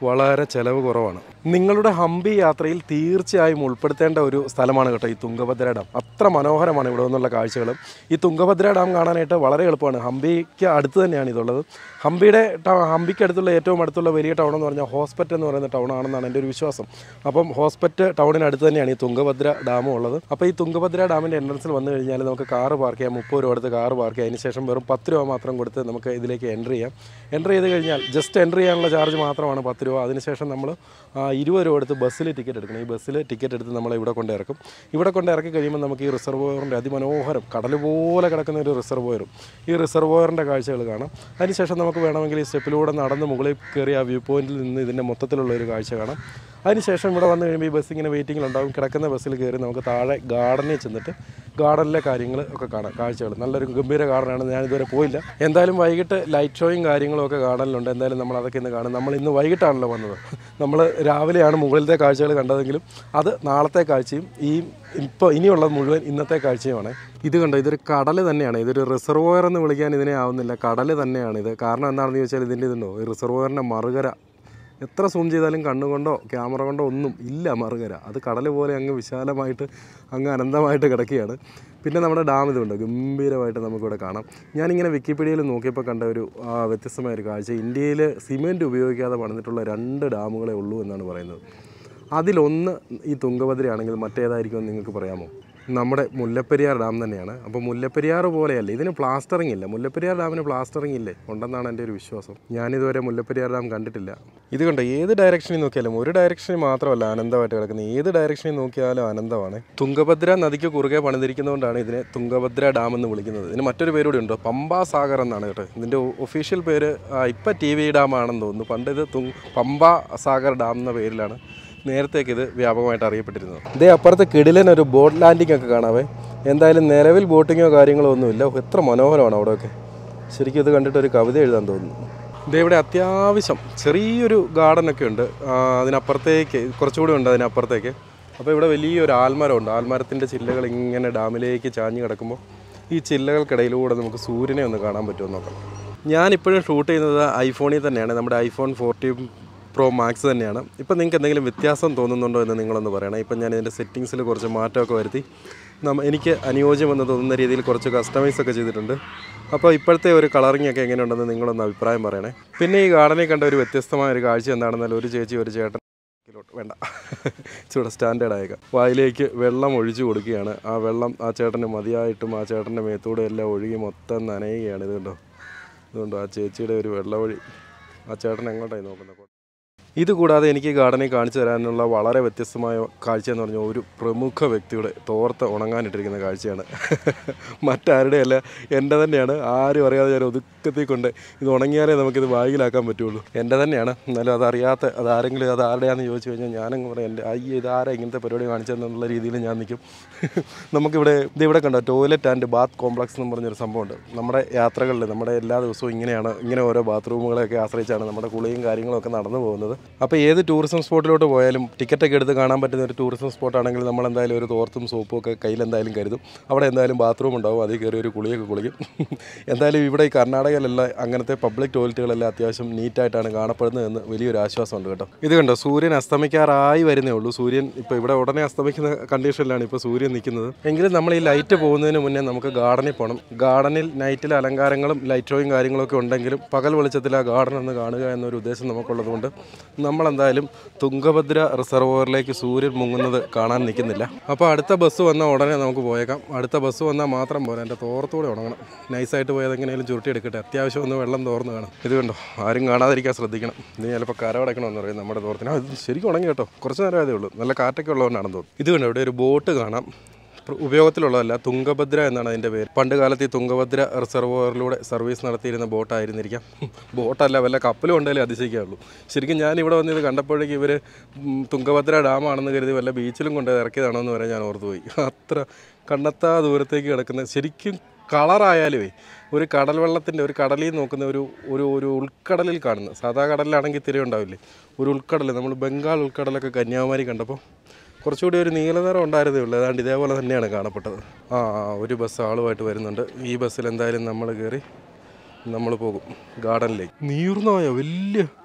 വളരെ ചിലവ് കുറവാണ് നിങ്ങളുടെ ഹംപി യാത്രയിൽ തീർച്ചയായും ഉൾപ്പെടുത്തേണ്ട ഒരു സ്ഥലമാണ് കേട്ടോ ഈ തുങ്കഭദ്ര ഡാം അത്ര മനോഹരമാണ് ഇവിടെ നിന്നുള്ള കാഴ്ചകൾ ഈ തുങ്കഭദ്ര ഡാം കാണാനായിട്ട് വളരെ എളുപ്പമാണ് ഹംപിക്ക് അടുത്ത് തന്നെയാണ് ഇതുള്ളത് ഹംപിയുടെ ട- ഹംപിക്ക് അടുത്തുള്ള ഏറ്റവും അടുത്തുള്ള വലിയ ടൗൺ എന്ന് പറഞ്ഞാൽ ഹോസ്പെറ്റ് എന്ന് പറയുന്ന ടൗൺ ആണെന്നാണ് എൻ്റെ ഒരു വിശ്വാസം അപ്പം ഹോസ്പെറ്റ് ടൗണിനടുത്ത് തന്നെയാണ് ഈ തുങ്കഭദ്ര ഡാമും ഉള്ളത് അപ്പോൾ ഈ തുങ്കഭദ്ര ഡാമിൻ്റെ എൻട്രൻസിൽ വന്നു കഴിഞ്ഞാൽ നമുക്ക് കാറ് പാർക്ക് ചെയ്യാം മുപ്പത് രൂപ കൊടുത്ത് കാറ് പാർക്ക് ചെയ്യാം അതിന് ശേഷം വെറും പത്ത് രൂപ മാത്രം കൊടുത്ത് നമുക്ക് ഇതിലേക്ക് എൻ്റർ ചെയ്യാം എൻ്റർ ചെയ്ത് കഴിഞ്ഞാൽ ജസ്റ്റ് എൻ്റർ ചെയ്യാനുള്ള ചാർജ് മാത്രമാണ് പത്ത് രൂപ അതിനുശേഷം നമ്മൾ ഇരുപത് രൂപ എടുത്ത് ബസ്സിൽ ടിക്കറ്റ് എടുക്കണം ഈ ബസ്സിൽ ടിക്കറ്റ് എടുത്ത് നമ്മളെ ഇവിടെ കൊണ്ട് ഇറക്കും ഇവിടെ കൊണ്ട് ഇറക്കി കഴിയുമ്പോൾ നമുക്ക് ഈ റിസർവോയറിൻ്റെ അതിമനോഹരം കടൽ പോലെ കിടക്കുന്ന ഒരു റിസർവോയറും ഈ റിസർവോയറിൻ്റെ കാഴ്ചകൾ കാണാം അതിനുശേഷം നമുക്ക് വേണമെങ്കിൽ ഈ സ്റ്റെപ്പിലൂടെ നടന്ന് മുകളിൽ കയറി ആ വ്യൂ പോയിന്റിൽ നിന്ന് ഇതിൻ്റെ മൊത്തത്തിലുള്ള ഒരു കാഴ്ച കാണാം അതിനുശേഷം ഇവിടെ വന്നു കഴിയുമ്പോൾ ഈ ബസ് ഇങ്ങനെ വെയിറ്റിങ്ങിലുണ്ടാവും കിടക്കുന്ന ബസ്സിൽ കയറി നമുക്ക് താഴെ ഗാർഡനിൽ ചെന്നിട്ട് ഗാർഡനിലെ കാര്യങ്ങൾ ഒക്കെ കാണാം കാഴ്ചകൾ നല്ലൊരു ഗംഭീര ഗാർഡനാണ് ഞാൻ ഇതുവരെ പോയില്ല എന്തായാലും വൈകിട്ട് ലൈറ്റ് ഷോയും കാര്യങ്ങളും ഒക്കെ ഗാർഡനിലുണ്ട് എന്തായാലും നമ്മൾ അതൊക്കെ ഇന്ന് കാണും നമ്മൾ ഇന്ന് വൈകിട്ടാണല്ലോ വന്നത് നമ്മൾ രാവിലെയാണ് മുകളിലത്തെ കാഴ്ചകൾ കണ്ടതെങ്കിലും അത് നാളത്തെ കാഴ്ചയും ഈ ഇപ്പോൾ ഇനിയുള്ളത് മുഴുവൻ ഇന്നത്തെ കാഴ്ചയുമാണ് ഇത് കണ്ടോ ഇതൊരു കടൽ തന്നെയാണ് ഇതൊരു റിസർവോയർ എന്ന് വിളിക്കാൻ ഇതിനെ ആവുന്നില്ല കടൽ തന്നെയാണ് ഇത് കാരണം എന്താണെന്ന് ചോദിച്ചാൽ ഇതിൻ്റെ ഇതുണ്ടോ ഈ റിസർവോയറിൻ്റെ മറുകര എത്ര സൂം ചെയ്താലും കണ്ണുകൊണ്ടോ ക്യാമറ കൊണ്ടോ ഒന്നും ഇല്ല മറുകര അത് കടൽ പോലെ അങ്ങ് വിശാലമായിട്ട് അങ്ങ് അനന്തമായിട്ട് കിടക്കുകയാണ് പിന്നെ നമ്മുടെ ഡാം ഇതുണ്ട് ഗംഭീരമായിട്ട് നമുക്കിവിടെ കാണാം ഞാനിങ്ങനെ വിക്കിപീഡിയയിൽ നോക്കിയപ്പോൾ കണ്ട ഒരു ആ, വ്യത്യസ്തമായ ഒരു കാഴ്ച ഇന്ത്യയിൽ സിമെൻറ്റ് ഉപയോഗിക്കാതെ പണിതിട്ടുള്ള രണ്ട് ഡാമുകളെ ഉള്ളൂ എന്നാണ് പറയുന്നത് അതിലൊന്ന് ഈ തുങ്കഭദ്രയാണെങ്കിൽ മറ്റേതായിരിക്കും നിങ്ങൾക്ക് പറയാമോ നമ്മുടെ മുല്ലപ്പെരിയാർ ഡാം തന്നെയാണ് അപ്പോൾ മുല്ലപ്പെരിയാർ പോലെയല്ല ഇതിന് പ്ലാസ്റ്ററിംഗ് ഇല്ല മുല്ലപ്പെരിയാർ ഡാമിന് പ്ലാസ്റ്ററിംഗ് ഇല്ലേ ഉണ്ടെന്നാണ് എൻ്റെ ഒരു വിശ്വാസം ഞാനിതുവരെ മുല്ലപ്പെരിയാർ ഡാം കണ്ടിട്ടില്ല ഇത് കണ്ടോ ഏത് ഡയറക്ഷനിൽ നോക്കിയാലും ഒരു ഡയറക്ഷനിൽ മാത്രമല്ല ആനന്ദമായിട്ട് കിടക്കുന്നത് ഏത് ഡയറക്ഷനിൽ നോക്കിയാലും ആനന്ദമാണ് തുങ്കഭദ്ര നദിക്ക് കുറുകെ പണിതിരിക്കുന്നതുകൊണ്ടാണ് ഇതിനെ തുങ്കഭദ്ര ഡാം എന്ന് വിളിക്കുന്നത് ഇതിന് മറ്റൊരു പേര് കൂടി ഉണ്ടോ പമ്പാ സാഗർ എന്നാണ് കേട്ടോ ഇതിൻ്റെ ഒഫീഷ്യൽ പേര് ഇപ്പം ടി വി ഡാം ആണെന്ന് തോന്നുന്നു പണ്ട് ഇത് തുങ് പമ്പാ സാഗർ ഡാം എന്ന പേരിലാണ് നേരത്തേക്ക് ഇത് വ്യാപകമായിട്ട് അറിയപ്പെട്ടിരുന്നത് ഇതേ അപ്പുറത്ത് കിടിലൻ ഒരു ബോട്ട് ലാൻഡിംഗ് ഒക്കെ കാണാവേ എന്തായാലും നിലവിൽ ബോട്ടിങ്ങോ കാര്യങ്ങളോ ഒന്നുമില്ല എത്ര മനോഹരമാണ് അവിടെയൊക്കെ ശരിക്കും ഇത് കണ്ടിട്ട് ഒരു കവിത എഴുതാൻ തോന്നുന്നു ഇതേ ഇവിടെ അത്യാവശ്യം ചെറിയൊരു ഗാർഡനൊക്കെ ഉണ്ട് ആ, അതിനപ്പുറത്തേക്ക് കുറച്ചുകൂടി ഉണ്ട് അതിനപ്പുറത്തേക്ക് അപ്പോൾ ഇവിടെ വലിയൊരു ആൽമരമുണ്ട് ആൽമരത്തിൻ്റെ ചില്ലകൾ ഇങ്ങനെ ഡാമിലേക്ക് ചാഞ്ഞ് കിടക്കുമ്പോൾ ഈ ചില്ലകൾക്കിടയിലൂടെ നമുക്ക് സൂര്യനെ ഒന്ന് കാണാൻ പറ്റുമെന്ന് നോക്കാം ഞാനിപ്പോഴും ഷൂട്ട് ചെയ്യുന്നത് ഐഫോണിൽ തന്നെയാണ് നമ്മുടെ ഐഫോൺ ഫോർട്ടീൻ പ്രോ മാക്സ് തന്നെയാണ് ഇപ്പം നിങ്ങൾക്ക് എന്തെങ്കിലും വ്യത്യാസം തോന്നുന്നുണ്ടോ എന്ന് നിങ്ങളൊന്ന് പറയണം ഇപ്പം ഞാൻ ഇതിൻ്റെ സെറ്റിങ്സിൽ കുറച്ച് മാറ്റമൊക്കെ വരുത്തി നമ്മ എനിക്ക് അനുയോജ്യമെന്ന് തോന്നുന്ന രീതിയിൽ കുറച്ച് കസ്റ്റമൈസ് ഒക്കെ ചെയ്തിട്ടുണ്ട് അപ്പോൾ ഇപ്പോഴത്തെ ഒരു കളറിംഗ് ഒക്കെ എങ്ങനെയുണ്ടെന്ന് നിങ്ങളൊന്ന് അഭിപ്രായം പറയണേ പിന്നെ ഈ ഗാർഡനിൽ കണ്ട ഒരു വ്യത്യസ്തമായ ഒരു കാഴ്ച എന്താണെന്നാൽ ഒരു ചേച്ചി ഒരു ചേട്ടൻ കിലോട്ട് വേണ്ട ഇച്ചിരി സ്റ്റാൻഡേർഡ് ആയേക്കാം വായിലേക്ക് വെള്ളം ഒഴിച്ചു കൊടുക്കുകയാണ് ആ വെള്ളം ആ ചേട്ടന് മതിയായിട്ടും ആ ചേട്ടൻ്റെ മേത്തൂടെ എല്ലാം ഒഴുകി മൊത്തം നനയുകയാണ് ഇത് കണ്ടോ ഇതുകൊണ്ടോ ആ ചേച്ചിയുടെ ഒരു വെള്ളവഴി ആ ചേട്ടൻ എങ്ങോട്ടായി നോക്കുന്നത് ഇത് കൂടാതെ എനിക്ക് ഗാർഡനിൽ കാണിച്ചു തരാനുള്ള വളരെ വ്യത്യസ്തമായ കാഴ്ച എന്ന് പറഞ്ഞാൽ ഒരു പ്രമുഖ വ്യക്തിയുടെ തോർത്ത് ഉണങ്ങാനിട്ടിരിക്കുന്ന കാഴ്ചയാണ് മറ്റാരുടെ അല്ല എൻ്റെ തന്നെയാണ് ആരും അറിയാതെ ഞാൻ ഒതുക്കത്തിൽ കൊണ്ട് ഇത് ഉണങ്ങിയാലേ നമുക്കിത് ബാഗിലാക്കാൻ പറ്റുള്ളൂ എൻ്റെ തന്നെയാണ് എന്നാലും അതറിയാത്ത അത് ആരെങ്കിലും അത് ആരുടെയാണെന്ന് ചോദിച്ചു കഴിഞ്ഞാൽ ഞാനങ്ങ് പറയാം എൻ്റെ അയ്യ ഇതാരാ ഇങ്ങനത്തെ പരിപാടി കാണിച്ചതെന്നുള്ള രീതിയിൽ ഞാൻ നിൽക്കും നമുക്കിവിടെ ഇത് ഇവിടെ കണ്ടോ ടോയ്ലറ്റ് ആൻഡ് ബാത്ത് കോംപ്ലക്സ് എന്ന് പറഞ്ഞൊരു സംഭവമുണ്ട് നമ്മുടെ യാത്രകളിൽ നമ്മുടെ എല്ലാ ദിവസവും ഇങ്ങനെയാണ് ഇങ്ങനെ ഓരോ ബാത്റൂമുകളെയൊക്കെ ആശ്രയിച്ചാണ് നമ്മുടെ കുളിയും കാര്യങ്ങളും ഒക്കെ നടന്നു പോകുന്നത് അപ്പോൾ ഏത് ടൂറിസം സ്പോട്ടിലോട്ട് പോയാലും ടിക്കറ്റൊക്കെ എടുത്ത് കാണാൻ പറ്റുന്ന ഒരു ടൂറിസം സ്പോട്ട് ആണെങ്കിൽ നമ്മൾ എന്തായാലും ഒരു തോർത്തും സോപ്പും ഒക്കെ കയ്യിൽ എന്തായാലും കരുതും അവിടെ എന്തായാലും ബാത്റൂം ഉണ്ടാവും അതിൽ കയറി ഒരു കുളിയൊക്കെ കുളിക്കും എന്തായാലും ഇവിടെ ഈ കർണാടകയിലെല്ലാം അങ്ങനത്തെ പബ്ലിക് ടോയ്ലറ്റുകളെല്ലാം അത്യാവശ്യം നീറ്റായിട്ടാണ് കാണപ്പെടുന്നത് എന്ന് വലിയൊരു ആശ്വാസമുണ്ട് കേട്ടോ ഇത് കണ്ടോ സൂര്യൻ അസ്തമിക്കാറായി വരുന്നേ ഉള്ളൂ സൂര്യൻ ഇപ്പോൾ ഇവിടെ ഉടനെ അസ്തമിക്കുന്ന കണ്ടീഷനിലാണ് ഇപ്പോൾ സൂര്യൻ നിൽക്കുന്നത് എങ്കിലും നമ്മൾ ഈ ലൈറ്റ് പോകുന്നതിന് മുന്നേ നമുക്ക് ഗാർഡനിൽ പോകണം ഗാർഡനിൽ നൈറ്റിൽ അലങ്കാരങ്ങളും ലൈറ്റ് ഷോയും കാര്യങ്ങളൊക്കെ ഉണ്ടെങ്കിലും പകൽ വെളിച്ചത്തിൽ ആ ഗാർഡൻ ഒന്ന് കാണുക എന്നൊരു ഉദ്ദേശം നമുക്കുള്ളതുകൊണ്ട് നമ്മളെന്തായാലും തുങ്കഭദ്ര റിസർവോയറിലേക്ക് സൂര്യൻ മുങ്ങുന്നത് കാണാൻ നിൽക്കുന്നില്ല അപ്പോൾ അടുത്ത ബസ് വന്നാൽ ഉടനെ നമുക്ക് പോയേക്കാം അടുത്ത ബസ് വന്നാൽ മാത്രം പോരാ എൻ്റെ തോർത്തൂടെ ഉണങ്ങണം നൈസായിട്ട് പോയത് എങ്ങനെയും ചുരുട്ടിയെടുക്കട്ടെ അത്യാവശ്യം ഒന്ന് വെള്ളം തോർന്ന് കാണാം ഇത് കണ്ടോ ആരും കാണാതിരിക്കാൻ ശ്രദ്ധിക്കണം ഇത് ചിലപ്പോൾ കരവടക്കണമെന്ന് പറയും നമ്മുടെ തോർത്തിന് ആ, ഇത് ശരിക്കും ഉണങ്ങി കേട്ടോ കുറച്ച് നേരം ആയതേ ഉള്ളൂ നല്ല കാറ്റൊക്കെ ഉള്ളതുകൊണ്ടാണെന്ന് തോന്നുന്നു ഇത് കണ്ടോ ഇവിടെ ഒരു ബോട്ട് കാണാം പ്ര- ഉപയോഗത്തിലുള്ളതല്ല തുങ്കഭദ്ര എന്നാണ് അതിൻ്റെ പേര് പണ്ട് കാലത്ത് ഈ തുങ്കഭദ്ര റിസർവോയറിലൂടെ സർവീസ് നടത്തിയിരുന്ന ബോട്ടായിരുന്നിരിക്കാം ബോട്ടല്ല വല്ല കപ്പലും ഉണ്ടെങ്കിലും അതിശയിക്കാറുള്ളൂ ശരിക്കും ഞാൻ ഇവിടെ വന്ന് ഇത് കണ്ടപ്പോഴേക്കും ഇവർ തുങ്കഭദ്ര ഡാമാണെന്ന് കരുതി വല്ല ബീച്ചിലും കൊണ്ട് ഇറക്കിയതാണോ എന്ന് വരെ ഞാൻ ഓർത്തുപോയി അത്ര കണ്ണത്താ ദൂരത്തേക്ക് കിടക്കുന്ന ശരിക്കും കളറായാലുമേ ഒരു കടൽ വെള്ളത്തിൻ്റെ ഒരു കടലിൽ നോക്കുന്ന ഒരു ഒരു ഒരു ഉൾക്കടലിൽ കാണുന്ന സാധാ കടലിലാണെങ്കിൽ തിര ഉണ്ടാവില്ലേ ഒരു ഉൾക്കടൽ നമ്മൾ ബംഗാൾ ഉൾക്കടലൊക്കെ കന്യാകുമാരി കണ്ടപ്പോൾ കുറച്ചുകൂടി ഒരു നീലനിറം ഉണ്ടായിരുന്നേ ഉള്ളൂ ഏതാണ്ട് ഇതേപോലെ തന്നെയാണ് കാണപ്പെട്ടത് ആ ആ, ഒരു ബസ് ആളുമായിട്ട് വരുന്നുണ്ട് ഈ ബസ്സിൽ എന്തായാലും നമ്മൾ കയറി നമ്മൾ പോകും ഗാർഡനിലേക്ക് നീർന്നായ വലിയ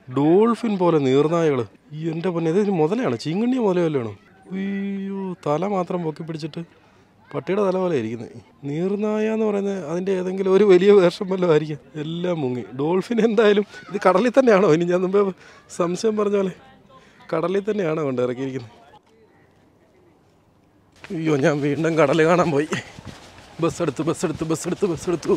ഡോൾഫിൻ പോലെ നീർനായകൾ ഈ എൻ്റെ പൊന്നെ ഇത് മുതലാണ് ചീങ്കണ്ണിയ മുതല വല്ലതാണോ അയ്യോ തല മാത്രം പൊക്കി പിടിച്ചിട്ട് പട്ടിയുടെ തല പോലെ ഇരിക്കുന്നത് നീർനായ എന്ന് പറയുന്നത് അതിൻ്റെ ഏതെങ്കിലും ഒരു വലിയ വേഷം വല്ലതും ആയിരിക്കും എല്ലാം മുങ്ങി ഡോൾഫിൻ എന്തായാലും ഇത് കടലിൽ തന്നെയാണോ ഇനി ഞാൻ മുമ്പേ സംശയം പറഞ്ഞ പോലെ കടലിൽ തന്നെയാണോ കൊണ്ട് ഇറക്കിയിരിക്കുന്നത് അയ്യോ ഞാൻ വീണ്ടും കടൽ കാണാൻ പോയി ബസ് എടുത്ത് ബസ് എടുത്ത് ബസ് എടുത്ത് ബസ് എടുത്തു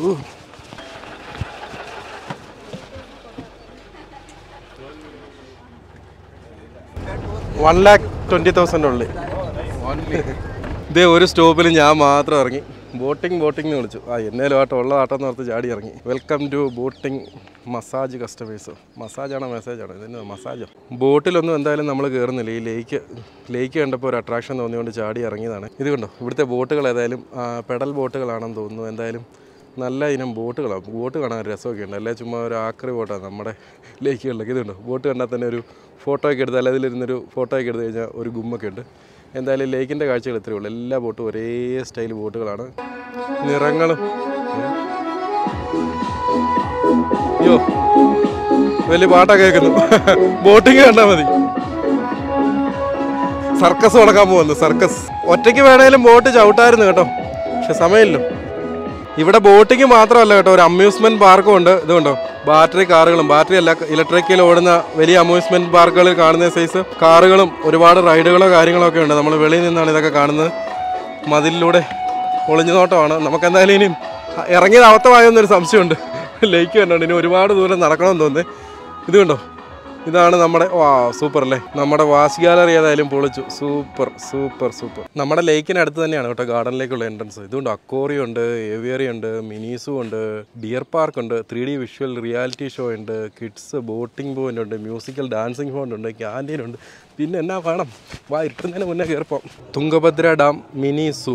വൺ ലാക്ക് ട്വൻറ്റി തൗസൻഡ് ഉള്ളിൽ ഇതേ ഒരു സ്റ്റോപ്പിൽ ഞാൻ മാത്രം ഇറങ്ങി ബോട്ടിംഗ് ബോട്ടിംഗ് എന്ന് വിളിച്ചു ആ എന്നേലും ആട്ടം ഉള്ള ആട്ടം എന്ന് ഓർത്ത് ചാടി ഇറങ്ങി welcome to boating massage customers മസാജാണോ മെസ്സേജാണോ ഇതിന് മസാജോ ബോട്ടിലൊന്നും എന്തായാലും നമ്മൾ കയറുന്നില്ല ഈ ലേക്ക് ലേക്ക് കണ്ടപ്പോൾ ഒരു അട്രാക്ഷൻ തോന്നിയുകൊണ്ട് ചാടി ഇറങ്ങിയതാണ് ഇത് കണ്ടോ ഇവിടുത്തെ ബോട്ടുകൾ ഏതായാലും ആ, പെഡൽ ബോട്ടുകളാണെന്ന് തോന്നുന്നു എന്തായാലും നല്ല ഇനം ബോട്ടുകളാണ് ബോട്ട് കാണാൻ ഒരു രസമൊക്കെ ഉണ്ട് അല്ലെ ചുമ്മാ ഒരു ആക്രി ബോട്ടാണ് നമ്മുടെ ലേക്കുകളിലൊക്കെ ഇതുണ്ട് ബോട്ട് കണ്ടാൽ തന്നെ ഒരു ഫോട്ടോ ഒക്കെ എടുത്ത് അല്ല അതിലിരുന്നൊരു ഫോട്ടോ ഒക്കെ എടുത്ത് കഴിഞ്ഞാൽ ഒരു ഗുമ്മൊക്കെ ഉണ്ട് എന്തായാലും ലേക്കിൻ്റെ കാഴ്ചകൾ ഇത്രയേ ഉള്ളൂ എല്ലാ ബോട്ടും ഒരേ സ്റ്റൈൽ ബോട്ടുകളാണ് നിറങ്ങളും അയ്യോ വലിയ പാട്ടൊക്കെ കേൾക്കുന്നു ബോട്ടിങ് കണ്ടാൽ മതി സർക്കസ് തുടങ്ങാൻ പോകുന്നു സർക്കസ് ഒറ്റയ്ക്ക് വേണേലും ബോട്ട് ചവിട്ടായിരുന്നു കേട്ടോ പക്ഷെ സമയമില്ലോ ഇവിടെ ബോട്ടിങ് മാത്രമല്ല കേട്ടോ ഒരു അമ്യൂസ്മെന്റ് പാർക്കും ഉണ്ട് ഇതുണ്ടോ ബാറ്ററി കാറുകളും ബാറ്ററി അല്ല ഇലക്ട്രിക്കൽ ഓടുന്ന വലിയ അമ്യൂസ്മെന്റ് പാർക്കുകളിൽ കാണുന്ന സൈസ് കാറുകളും ഒരുപാട് റൈഡുകളോ കാര്യങ്ങളോ ഒക്കെ ഉണ്ട് നമ്മൾ വെളിയിൽ നിന്നാണ് ഇതൊക്കെ കാണുന്നത് മതിലിലൂടെ ഒളിഞ്ഞു നോട്ടമാണ് നമുക്ക് എന്തായാലും ഇനിയും ഇറങ്ങിയത് അബദ്ധമായെന്നൊരു സംശയമുണ്ട് ലേക്ക് കണ്ടോണ്ട് ഇനി ഒരുപാട് ദൂരം നടക്കണമെന്ന് തോന്നുന്നത് ഇത് കണ്ടോ ഇതാണ് നമ്മുടെ വാ സൂപ്പർ അല്ലേ നമ്മുടെ വാശ് ഗാലറി ഏതായാലും പൊളിച്ചു സൂപ്പർ സൂപ്പർ സൂപ്പർ നമ്മുടെ ലേക്കിനടുത്ത് തന്നെയാണ് കേട്ടോ ഗാർഡനിലേക്കുള്ള എൻട്രൻസ് ഇതുകൊണ്ട് അക്കോറിയം ഉണ്ട് ഏവിയറി ഉണ്ട് മിനീസും ഉണ്ട് ഡിയർ പാർക്ക് ഉണ്ട് three D visual reality show ഉണ്ട് കിഡ്സ് ബോട്ടിംഗ് പോയിന്റ് ഉണ്ട് മ്യൂസിക്കൽ ഡാൻസിങ് പോയിന്റ് ഉണ്ട് ക്യാൻറ്റീൻ ഉണ്ട് പിന്നെ എന്നാ വേണം വാ ഇരുട്ടുന്നതിന് മുന്നേ കയറിപ്പോം Tungabhadra dam mini zoo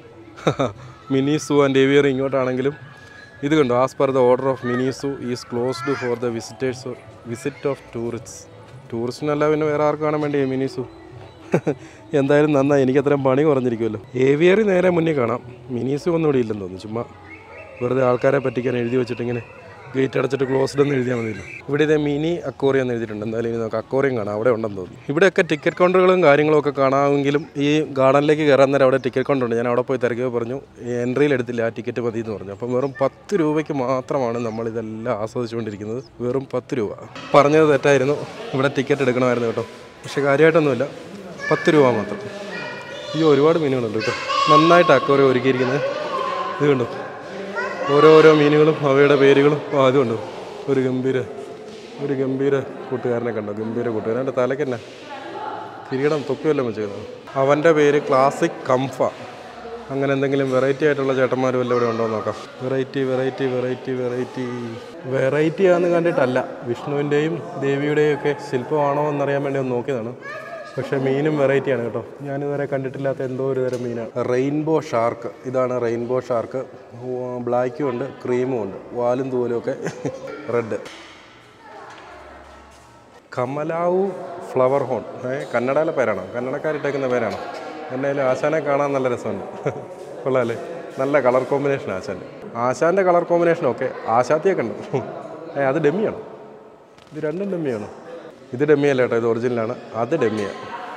mini zoo and aviary ഇങ്ങോട്ടാണെങ്കിലും ഇത് കണ്ടോ as per the order of mini zoo is closed for the visitors visit of tourist ടൂറിസ്റ്റിനല്ല പിന്നെ വേറെ ആർക്ക് കാണാൻ വേണ്ടി മിനിസു എന്തായാലും നന്നായി എനിക്ക് അത്രയും പണി കുറഞ്ഞിരിക്കുമല്ലോ ഏവിയറി നേരെ മുന്നിൽ കാണാം മിനിസു ഒന്നും ഇവിടെ ഇല്ലെന്ന് തോന്നുന്നു ചുമ്മാ വെറുതെ ആൾക്കാരെ പറ്റിക്കാൻ എഴുതി വെച്ചിട്ട് ഇങ്ങനെ ഗേറ്റ് അടച്ചിട്ട് ക്ലോസ്ഡ് എന്ന് എഴുതിയാൽ മതിയല്ലോ ഇവിടെ ഇതേ മിനി അക്കോറിയം എന്ന് എഴുതിയിട്ടുണ്ട് എന്തായാലും ഇനി നമുക്ക് അക്കോറിയം കാണാം അവിടെ ഉണ്ടെന്ന് തോന്നുന്നു ഇവിടെയൊക്കെ ടിക്കറ്റ് കൗണ്ടറുകളും കാര്യങ്ങളും ഒക്കെ കാണാമെങ്കിലും ഈ ഗാർഡനിലേക്ക് കയറാൻ നേരം അവിടെ ടിക്കറ്റ് കൗണ്ടർ ഉണ്ട് ഞാൻ അവിടെ പോയി തിരക്കിയപ്പോൾ പറഞ്ഞു എൻട്രിയിൽ എടുത്തില്ല ആ ടിക്കറ്റ് മതി എന്ന് പറഞ്ഞു അപ്പം വെറും പത്ത് രൂപയ്ക്ക് മാത്രമാണ് നമ്മൾ ഇതെല്ലാം ആസ്വദിച്ചുകൊണ്ടിരിക്കുന്നത് വെറും പത്ത് രൂപ പറഞ്ഞത് തെറ്റായിരുന്നു ഇവിടെ ടിക്കറ്റ് എടുക്കണമായിരുന്നു കേട്ടോ പക്ഷേ കാര്യമായിട്ടൊന്നുമില്ല പത്ത് രൂപ മാത്രം ഈ ഒരുപാട് മീനുകളുണ്ട് കേട്ടോ നന്നായിട്ട് അക്കോറിയം ഒരുക്കിയിരിക്കുന്നത് ഇത് കണ്ടോ ഓരോരോ മീനുകളും അവയുടെ പേരുകളും ആ അതുകൊണ്ട് ഒരു ഗംഭീര ഒരു ഗംഭീര കൂട്ടുകാരനെ കണ്ടോ ഗംഭീര കൂട്ടുകാരൻ എൻ്റെ തലയ്ക്ക് തന്നെ കിരീടം തൊപ്പിയെല്ലാം വെച്ചേക്കുന്നത് അവൻ്റെ പേര് ക്ലാസിക് കംഫ അങ്ങനെ എന്തെങ്കിലും വെറൈറ്റി ആയിട്ടുള്ള ചേട്ടന്മാർ വല്ല ഇവിടെ ഉണ്ടോ എന്ന് നോക്കാം variety variety variety variety variety ആണെന്ന് കണ്ടിട്ടല്ല വിഷ്ണുവിൻ്റെയും ദേവിയുടെയും ഒക്കെ ശില്പമാണോ എന്നറിയാൻ വേണ്ടി ഒന്ന് നോക്കിയതാണ് പക്ഷേ മീനും വെറൈറ്റിയാണ് കേട്ടോ ഞാനിതുവരെ കണ്ടിട്ടില്ലാത്ത എന്തോ ഒരു തരം മീനാണ് റെയിൻബോ ഷാർക്ക് ഇതാണ് റെയിൻബോ ഷാർക്ക് ബ്ലാക്കും ഉണ്ട് ക്രീമും ഉണ്ട് വാലും തൂവലും ഒക്കെ റെഡ് കമലാവു ഫ്ലവർ ഹോൺ ഏ കന്നഡയിലെ പേരാണോ കന്നഡക്കാരിട്ടേക്കുന്ന പേരാണോ എന്തായാലും ആശാനെ കാണാൻ നല്ല രസമുണ്ട് കൊള്ളാമല്ലേ നല്ല കളർ കോമ്പിനേഷൻ ആശാൻ്റെ ആശാൻ്റെ കളർ കോമ്പിനേഷൻ ഒക്കെ ആശാത്തിയൊക്കെ ഉണ്ട് ഏ അത് ഡെമ്മിയാണോ ഇത് രണ്ടും ഡെമ്മിയാണോ ഇത് ഡെമ്മിയല്ല കേട്ടോ ഇത് ഒറിജിനലാണ് അത് ഡെമ്മിയാണ്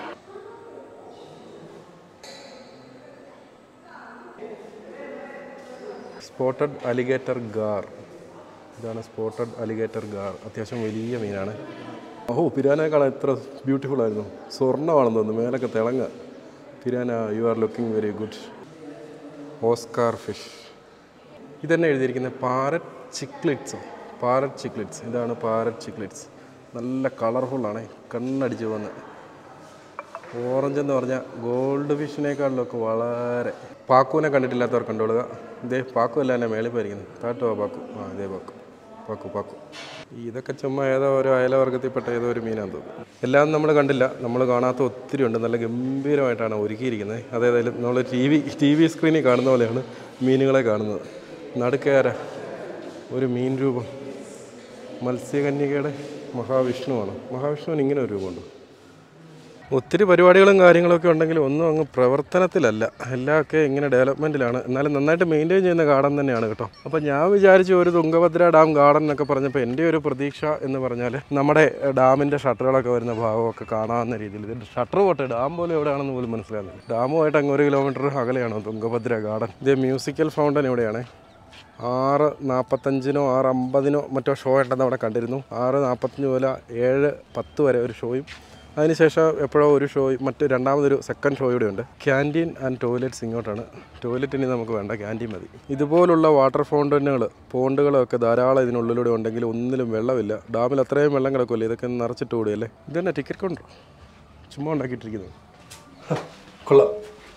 സ്പോട്ടഡ് അലിഗേറ്റർ ഗാർ ഇതാണ് സ്പോട്ടഡ് അലിഗേറ്റർ ഗാർ അത്യാവശ്യം വലിയ മീനാണ് ഓഹോ പിരാനെ കാണാൻ എത്ര ബ്യൂട്ടിഫുൾ ആയിരുന്നു സ്വർണ്ണമാണെന്ന് തോന്നുന്നു മേലൊക്കെ തിളങ്ങ piranha you are looking very good Oscar fish ഇതന്നെ എഴുതിയിരിക്കുന്നത് പാരറ്റ് ചിക്ലിറ്റ്സോ പാരറ്റ് ചിക്ലിറ്റ്സ് ഇതാണ് പാരറ്റ് ചിക്ലിറ്റ്സ് നല്ല കളർഫുള്ളാണ് കണ്ണടിച്ച് വന്ന് ഓറഞ്ച് എന്ന് പറഞ്ഞാൽ ഗോൾഡ് ഫിഷിനേക്കാളിലൊക്കെ വളരെ പാക്കുവിനെ കണ്ടിട്ടില്ലാത്തവർ കണ്ടോളുക ഇതേ പാക്കു അല്ല എന്നെ മേളിൽ പോയിരിക്കുന്നത് താട്ടോ പാക്കു ആ ഇതേ പാക്കു പാക്കു പാക്കു ഇതൊക്കെ ചുമ്മാ ഏതോ ഒരു അയലവർഗത്തിൽപ്പെട്ട ഏതോ ഒരു മീനാന്ന് തോന്നുന്നു എല്ലാം നമ്മൾ കണ്ടില്ല നമ്മൾ കാണാത്ത ഒത്തിരി ഉണ്ട് നല്ല ഗംഭീരമായിട്ടാണ് ഒരുക്കിയിരിക്കുന്നത് അതേതായാലും നമ്മൾ ടി വി ടി വി സ്ക്രീനിൽ കാണുന്ന പോലെയാണ് മീനുകളെ കാണുന്നത് നടുക്കേര ഒരു മീൻ രൂപം മത്സ്യകന്യകയുടെ മഹാവിഷ്ണുവാണ് മഹാവിഷ്ണുവിന് ഇങ്ങനെ ഒരു രൂപമുണ്ട് ഒത്തിരി പരിപാടികളും കാര്യങ്ങളൊക്കെ ഉണ്ടെങ്കിലും ഒന്നും അങ്ങ് പ്രവർത്തനത്തിലല്ല എല്ലാമൊക്കെ ഇങ്ങനെ ഡെവലപ്മെൻറ്റിലാണ് എന്നാലും നന്നായിട്ട് മെയിൻറ്റെയിൻ ചെയ്യുന്ന ഗാർഡൻ തന്നെയാണ് കേട്ടോ അപ്പോൾ ഞാൻ വിചാരിച്ചു ഒരു തുങ്കഭദ്ര ഡാം ഗാർഡൻ എന്നൊക്കെ പറഞ്ഞപ്പോൾ എൻ്റെ ഒരു പ്രതീക്ഷ എന്ന് പറഞ്ഞാൽ നമ്മുടെ ഡാമിൻ്റെ ഷട്ടറുകളൊക്കെ വരുന്ന ഭാഗമൊക്കെ കാണാവുന്ന രീതിയിൽ ഇത് ഷട്ടർ പോട്ടെ ഡാം പോലും എവിടെയാണെന്ന് പോലും മനസ്സിലാകുന്നില്ല ഡാമുമായിട്ട് അങ്ങ് ഒരു കിലോമീറ്റർ അകലെയാണ് തുങ്കഭദ്ര ഗാർഡൻ ഇത് മ്യൂസിക്കൽ ഫൗണ്ടൻ ഇവിടെയാണ് ആറ് നാൽപ്പത്തഞ്ചിനോ ആറ് അമ്പതിനോ മറ്റോ ഷോ ഉണ്ടെന്ന് അവിടെ കണ്ടിരുന്നു ആറ് നാൽപ്പത്തഞ്ച് മുതൽ ഏഴ് പത്ത് വരെ ഒരു ഷോയും അതിനുശേഷം എപ്പോഴോ ഒരു ഷോ മറ്റ് രണ്ടാമതൊരു സെക്കൻഡ് ഷോ കൂടെ ഉണ്ട് ക്യാൻറ്റീൻ ആൻഡ് ടോയ്ലറ്റ്സ് ഇങ്ങോട്ടാണ് ടോയ്ലറ്റ് ഇനി നമുക്ക് വേണ്ട ക്യാൻറ്റീൻ മതി ഇതുപോലുള്ള വാട്ടർ ഫൗണ്ടനുകൾ പോണ്ടുകളൊക്കെ ധാരാളം ഇതിനുള്ളിലൂടെ ഉണ്ടെങ്കിൽ ഒന്നിലും വെള്ളമില്ല ഡാമിൽ അത്രയും വെള്ളം കിടക്കുമല്ലേ ഇതൊക്കെ നിറച്ചിട്ട് കൂടിയല്ലേ ഇത് തന്നെ ടിക്കറ്റ് കൗണ്ടർ ചുമ്മാ ഉണ്ടാക്കിയിട്ടിരിക്കുന്നത് കൊള്ളാം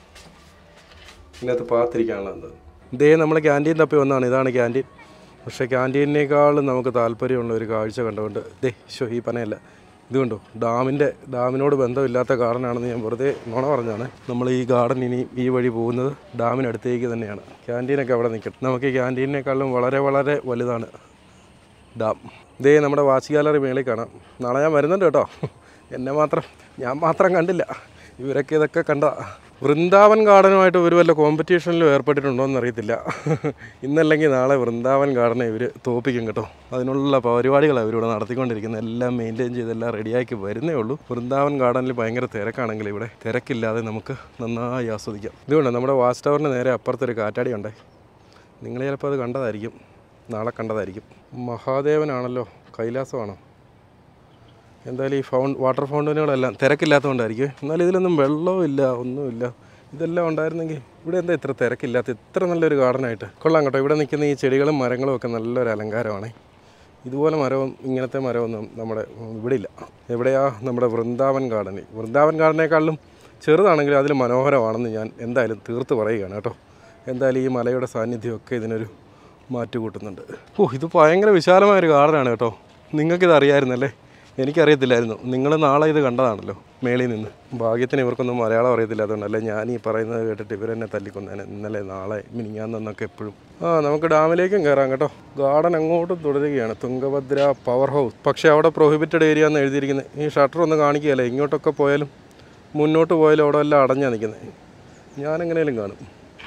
ഇതിനകത്ത് പാത്തിരിക്കാനുള്ള എന്താ ഇതേ നമ്മൾ ക്യാൻറ്റീൻ തപ്പി വന്നതാണ് ഇതാണ് ക്യാൻറ്റീൻ പക്ഷേ ക്യാൻറ്റീനേക്കാളും നമുക്ക് താല്പര്യമുള്ള ഒരു കാഴ്ച കണ്ടുകൊണ്ട് ദേ ഷോ ഈ പനയല്ല ഇത് കണ്ടോ ഡാമിൻ്റെ ഡാമിനോട് ബന്ധമില്ലാത്ത ഗാർഡനാണെന്ന് ഞാൻ വെറുതെ നുണ പറഞ്ഞാണ് നമ്മൾ ഈ ഗാർഡൻ ഇനി ഈ വഴി പോകുന്നത് ഡാമിനടുത്തേക്ക് തന്നെയാണ് ക്യാൻറ്റീനൊക്കെ അവിടെ നിൽക്കട്ടെ നമുക്ക് ഈ ക്യാൻറ്റീനേക്കാളും വളരെ വളരെ വലുതാണ് ഡാം ഇതേ നമ്മുടെ വാച്ച് ഗാലറി മേളിൽ കാണാം നാളെ ഞാൻ വരുന്നുണ്ട് കേട്ടോ എന്നെ മാത്രം ഞാൻ മാത്രം കണ്ടില്ല ഇവരൊക്കെ ഇതൊക്കെ കണ്ട വൃന്ദാവൻ ഗാർഡനുമായിട്ട് ഒരു വല്ല കോമ്പറ്റീഷനിലും ഏർപ്പെട്ടിട്ടുണ്ടോ എന്നറിയത്തില്ല ഇന്നല്ലെങ്കിൽ നാളെ വൃന്ദാവൻ ഗാർഡനെ ഇവർ തോപ്പിക്കും കേട്ടോ അതിനുള്ള പരിപാടികളാണ് ഇവരിവിടെ നടത്തിക്കൊണ്ടിരിക്കുന്നത് എല്ലാം മെയിൻറ്റെയിൻ ചെയ്ത് എല്ലാം റെഡിയാക്കി വരുന്നേ ഉള്ളൂ വൃന്ദാവൻ ഗാർഡനിൽ ഭയങ്കര തിരക്കാണെങ്കിൽ ഇവിടെ തിരക്കില്ലാതെ നമുക്ക് നന്നായി ആസ്വദിക്കാം ഇതുകൊണ്ട് നമ്മുടെ വാച്ച് ടവറിന് നേരെ അപ്പുറത്തൊരു കാറ്റാടി ഉണ്ടേ നിങ്ങൾ ചിലപ്പോൾ അത് കണ്ടതായിരിക്കും നാളെ കണ്ടതായിരിക്കും മഹാദേവനാണല്ലോ കൈലാസമാണോ എന്തായാലും ഈ ഫൗൺ വാട്ടർ ഫൗണ്ടനുകളെല്ലാം തിരക്കില്ലാത്തതുകൊണ്ടായിരിക്കും എന്നാൽ ഇതിലൊന്നും വെള്ളവും ഇല്ല ഒന്നുമില്ല ഇതെല്ലാം ഉണ്ടായിരുന്നെങ്കിൽ ഇവിടെ എന്താ ഇത്ര തിരക്കില്ലാത്ത ഇത്ര നല്ലൊരു ഗാർഡനായിട്ട് കൊള്ളാം കേട്ടോ ഇവിടെ നിൽക്കുന്ന ഈ ചെടികളും മരങ്ങളും ഒക്കെ നല്ലൊരു അലങ്കാരമാണ് ഇതുപോലെ മരവും ഇങ്ങനത്തെ മരമൊന്നും നമ്മുടെ ഇവിടെ ഇല്ല എവിടെയാ നമ്മുടെ വൃന്ദാവൻ ഗാർഡനിൽ വൃന്ദാവൻ ഗാർഡനേക്കാളും ചെറുതാണെങ്കിലും അതിൽ മനോഹരമാണെന്ന് ഞാൻ എന്തായാലും തീർത്ത് പറയുകയാണ് കേട്ടോ എന്തായാലും ഈ മലയുടെ സാന്നിധ്യമൊക്കെ ഇതിനൊരു മാറ്റ് കൂട്ടുന്നുണ്ട് ഓ ഇത് ഭയങ്കര വിശാലമായൊരു ഗാർഡനാണ് കേട്ടോ നിങ്ങൾക്കിത് അറിയാമായിരുന്നല്ലേ എനിക്കറിയത്തില്ലായിരുന്നു നിങ്ങൾ നാളെ ഇത് കണ്ടതാണല്ലോ മേളിൽ നിന്ന് ഭാഗ്യത്തിന് ഇവർക്കൊന്നും മലയാളം അറിയത്തില്ലാത്തതുകൊണ്ടല്ലേ ഞാൻ ഈ പറയുന്നത് കേട്ടിട്ട് ഇവരെന്നെ തല്ലിക്കൊന്നേനെ ഇന്നലെ നാളെ മിനിങ്ങാന്നൊക്കെ എപ്പോഴും ആ നമുക്ക് ഡാമിലേക്കും കയറാം കേട്ടോ ഗാർഡൻ അങ്ങോട്ടും തുടരുകയാണ് തുങ്കഭദ്ര പവർ ഹൗസ് പക്ഷേ അവിടെ പ്രൊഹിബിറ്റഡ് ഏരിയ എന്ന് എഴുതിയിരിക്കുന്നത് ഈ ഷട്ടർ ഒന്ന് കാണിക്കുകയല്ലേ ഇങ്ങോട്ടൊക്കെ പോയാലും മുന്നോട്ട് പോയാലും അവിടെ എല്ലാം അടഞ്ഞാണ് നിൽക്കുന്നത് ഞാൻ എങ്ങനെയും കാണും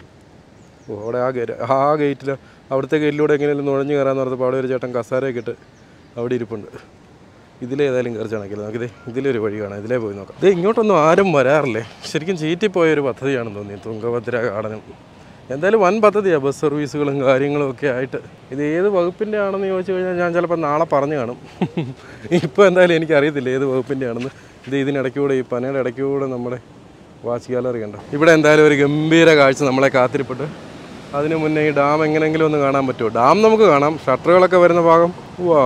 ഓ അവിടെ ആ ഗേറ്റ് ആ ഗേറ്റിൽ അവിടുത്തെ ഗേറ്റിലൂടെ എങ്ങനെയും നുഴഞ്ഞു കയറാന്ന് പറഞ്ഞപ്പോൾ അവിടെ ഒരു ചേട്ടൻ കസാരയൊക്കെ ഇട്ട് അവിടെ ഇരിപ്പുണ്ട് ഇതിലേതായാലും കയറി ചണക്കില്ല നമുക്കിത് ഇതിലൊരു വഴി കാണാം ഇതിലേ പോയി നോക്കാം ഇത് ഇങ്ങോട്ടൊന്നും ആരും വരാറില്ലേ ശരിക്കും ചീറ്റിപ്പോയ ഒരു പദ്ധതിയാണെന്ന് തോന്നി തുങ്കഭദ്ര ഗാർഡനും എന്തായാലും വൻ പദ്ധതിയാണ് ബസ് സർവീസുകളും കാര്യങ്ങളും ഒക്കെ ആയിട്ട് ഇത് ഏത് വകുപ്പിൻ്റെ ആണെന്ന് ചോദിച്ചു കഴിഞ്ഞാൽ ഞാൻ ചിലപ്പോൾ നാളെ പറഞ്ഞു കാണും ഇപ്പോൾ എന്തായാലും എനിക്കറിയത്തില്ല ഏത് വകുപ്പിൻ്റെ ആണെന്ന് ഇത് ഇതിനിടയ്ക്കൂടെ ഈ പനയുടെ ഇടയ്ക്കൂടെ നമ്മുടെ വാച്ച് ഗാലറി കണ്ടോ ഇവിടെ എന്തായാലും ഒരു ഗംഭീര കാഴ്ച നമ്മളെ കാത്തിരിപ്പുണ്ട് അതിന് മുന്നേ ഈ ഡാം എങ്ങനെയെങ്കിലും ഒന്ന് കാണാൻ പറ്റുമോ ഡാം നമുക്ക് കാണാം ഷട്ടറുകളൊക്കെ വരുന്ന ഭാഗം വാ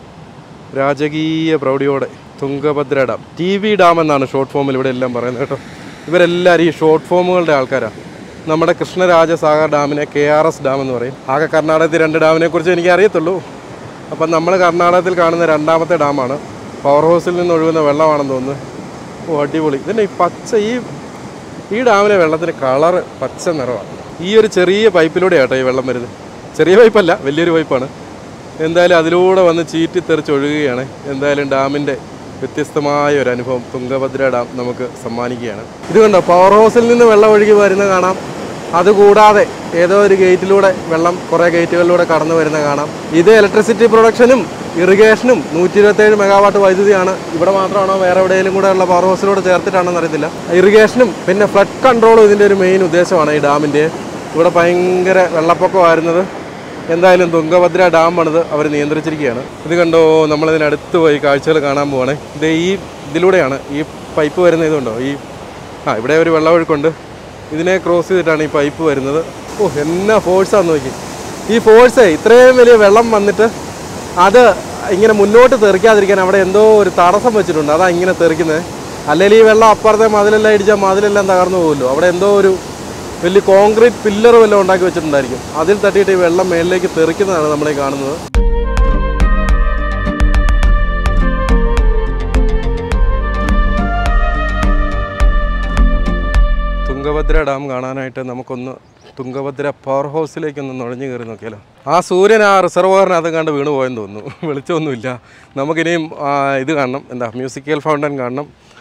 രാജകീയ പ്രൗഢിയോടെ Tungabhadra dam T V dam എന്നാണ് ഷോർട്ട് ഫോമിൽ ഇവിടെ എല്ലാം പറയുന്നത് കേട്ടോ ഇവരെല്ലാവരും ഈ ഷോർട്ട് ഫോമുകളുടെ ആൾക്കാരാണ് നമ്മുടെ കൃഷ്ണരാജസാഗർ ഡാമിനെ കെ ആർ എസ് ഡാം എന്ന് പറയും ആകെ കർണാടകത്തിൽ രണ്ട് ഡാമിനെ കുറിച്ച് എനിക്ക് അറിയത്തുള്ളൂ അപ്പം നമ്മൾ കർണാടകത്തിൽ കാണുന്ന രണ്ടാമത്തെ ഡാമാണ് പവർ ഹൗസിൽ നിന്ന് ഒഴുകുന്ന വെള്ളമാണെന്ന് തോന്നുന്നു ഓ അടിപൊളി ഇതിൻ്റെ ഈ പച്ച ഈ ഈ ഡാമിലെ വെള്ളത്തിന് കളറ് പച്ച നിറമാണ് ഈ ഒരു ചെറിയ പൈപ്പിലൂടെ ആട്ടോ ഈ വെള്ളം വരുന്നത് ചെറിയ പൈപ്പല്ല വലിയൊരു പൈപ്പാണ് എന്തായാലും അതിലൂടെ വന്ന് ചീറ്റി തെറിച്ച് ഒഴുകുകയാണ് എന്തായാലും ഡാമിൻ്റെ വ്യത്യസ്തമായ ഒരു അനുഭവം തുങ്കഭദ്ര ഡാം നമുക്ക് സമ്മാനിക്കുകയാണ് ഇത് കണ്ടോ പവർ ഹൗസിൽ നിന്ന് വെള്ളം ഒഴുകി വരുന്ന കാണാം അതുകൂടാതെ ഏതോ ഒരു ഗേറ്റിലൂടെ വെള്ളം കുറേ ഗേറ്റുകളിലൂടെ കടന്നു വരുന്ന കാണാം ഇത് ഇലക്ട്രിസിറ്റി പ്രൊഡക്ഷനും ഇറിഗേഷനും നൂറ്റി ഇരുപത്തേഴ് മെഗാവാട്ട് വൈദ്യുതിയാണ് ഇവിടെ മാത്രമാണോ വേറെ എവിടെയെങ്കിലും കൂടെ ഉള്ള പവർ ഹൗസിലൂടെ ചേർത്തിട്ടാണെന്ന് അറിയത്തില്ല ഇറിഗേഷനും പിന്നെ ഫ്ലഡ് കൺട്രോളും ഇതിൻ്റെ ഒരു മെയിൻ ഉദ്ദേശമാണ് ഈ ഡാമിൻ്റെ ഇവിടെ ഭയങ്കര വെള്ളപ്പൊക്കമായിരുന്നത് എന്തായാലും തുങ്കഭദ്ര ഡാം പണിത് അവർ നിയന്ത്രിച്ചിരിക്കുകയാണ് ഇത് കണ്ടോ നമ്മളിതിനടുത്ത് പോയി കാഴ്ചകൾ കാണാൻ പോവാണ് ഇത് ഈ ഇതിലൂടെയാണ് ഈ പൈപ്പ് വരുന്ന ഇതുണ്ടോ ഈ ആ ഇവിടെ ഒരു വെള്ളമൊഴുക്കുണ്ട് ഇതിനെ ക്രോസ് ചെയ്തിട്ടാണ് ഈ പൈപ്പ് വരുന്നത് ഓ എന്നാ ഫോഴ്സാന്ന് നോക്കി ഈ ഫോഴ്സേ ഇത്രയും വലിയ വെള്ളം വന്നിട്ട് അത് ഇങ്ങനെ മുന്നോട്ട് തെറിക്കാതിരിക്കാൻ അവിടെ എന്തോ ഒരു തടസ്സം വെച്ചിട്ടുണ്ട് അതാ ഇങ്ങനെ തെറിക്കുന്നത് അല്ലെങ്കിൽ ഈ വെള്ളം അപ്പുറത്തെ മതിലെല്ലാം ഇടിച്ചാൽ മതിലെല്ലാം തകർന്നു പോകുമല്ലോ അവിടെ എന്തോ ഒരു വലിയ കോൺക്രീറ്റ് പില്ലർ വല്ലതും ഉണ്ടാക്കി വെച്ചിട്ടുണ്ടായിരിക്കും അതിൽ തട്ടിയിട്ട് ഈ വെള്ളം മേളിലേക്ക് തെറിക്കുന്നതാണ് നമ്മളീ കാണുന്നത് തുങ്കഭദ്ര ഡാം കാണാനായിട്ട് നമുക്കൊന്ന് തുങ്കഭദ്ര പവർ ഹൗസിലേക്കൊന്ന് നുഴഞ്ഞു കയറി നോക്കിയാലോ ആ സൂര്യൻ ആ റിസർവറിനകത്ത് കണ്ട് വീണ് പോയെന്ന് തോന്നുന്നു വെളിച്ചമൊന്നുമില്ല നമുക്കിനിയും ആ, ഇത് കാണണം എന്താ മ്യൂസിക്കൽ ഫൗണ്ടൻ കാണണം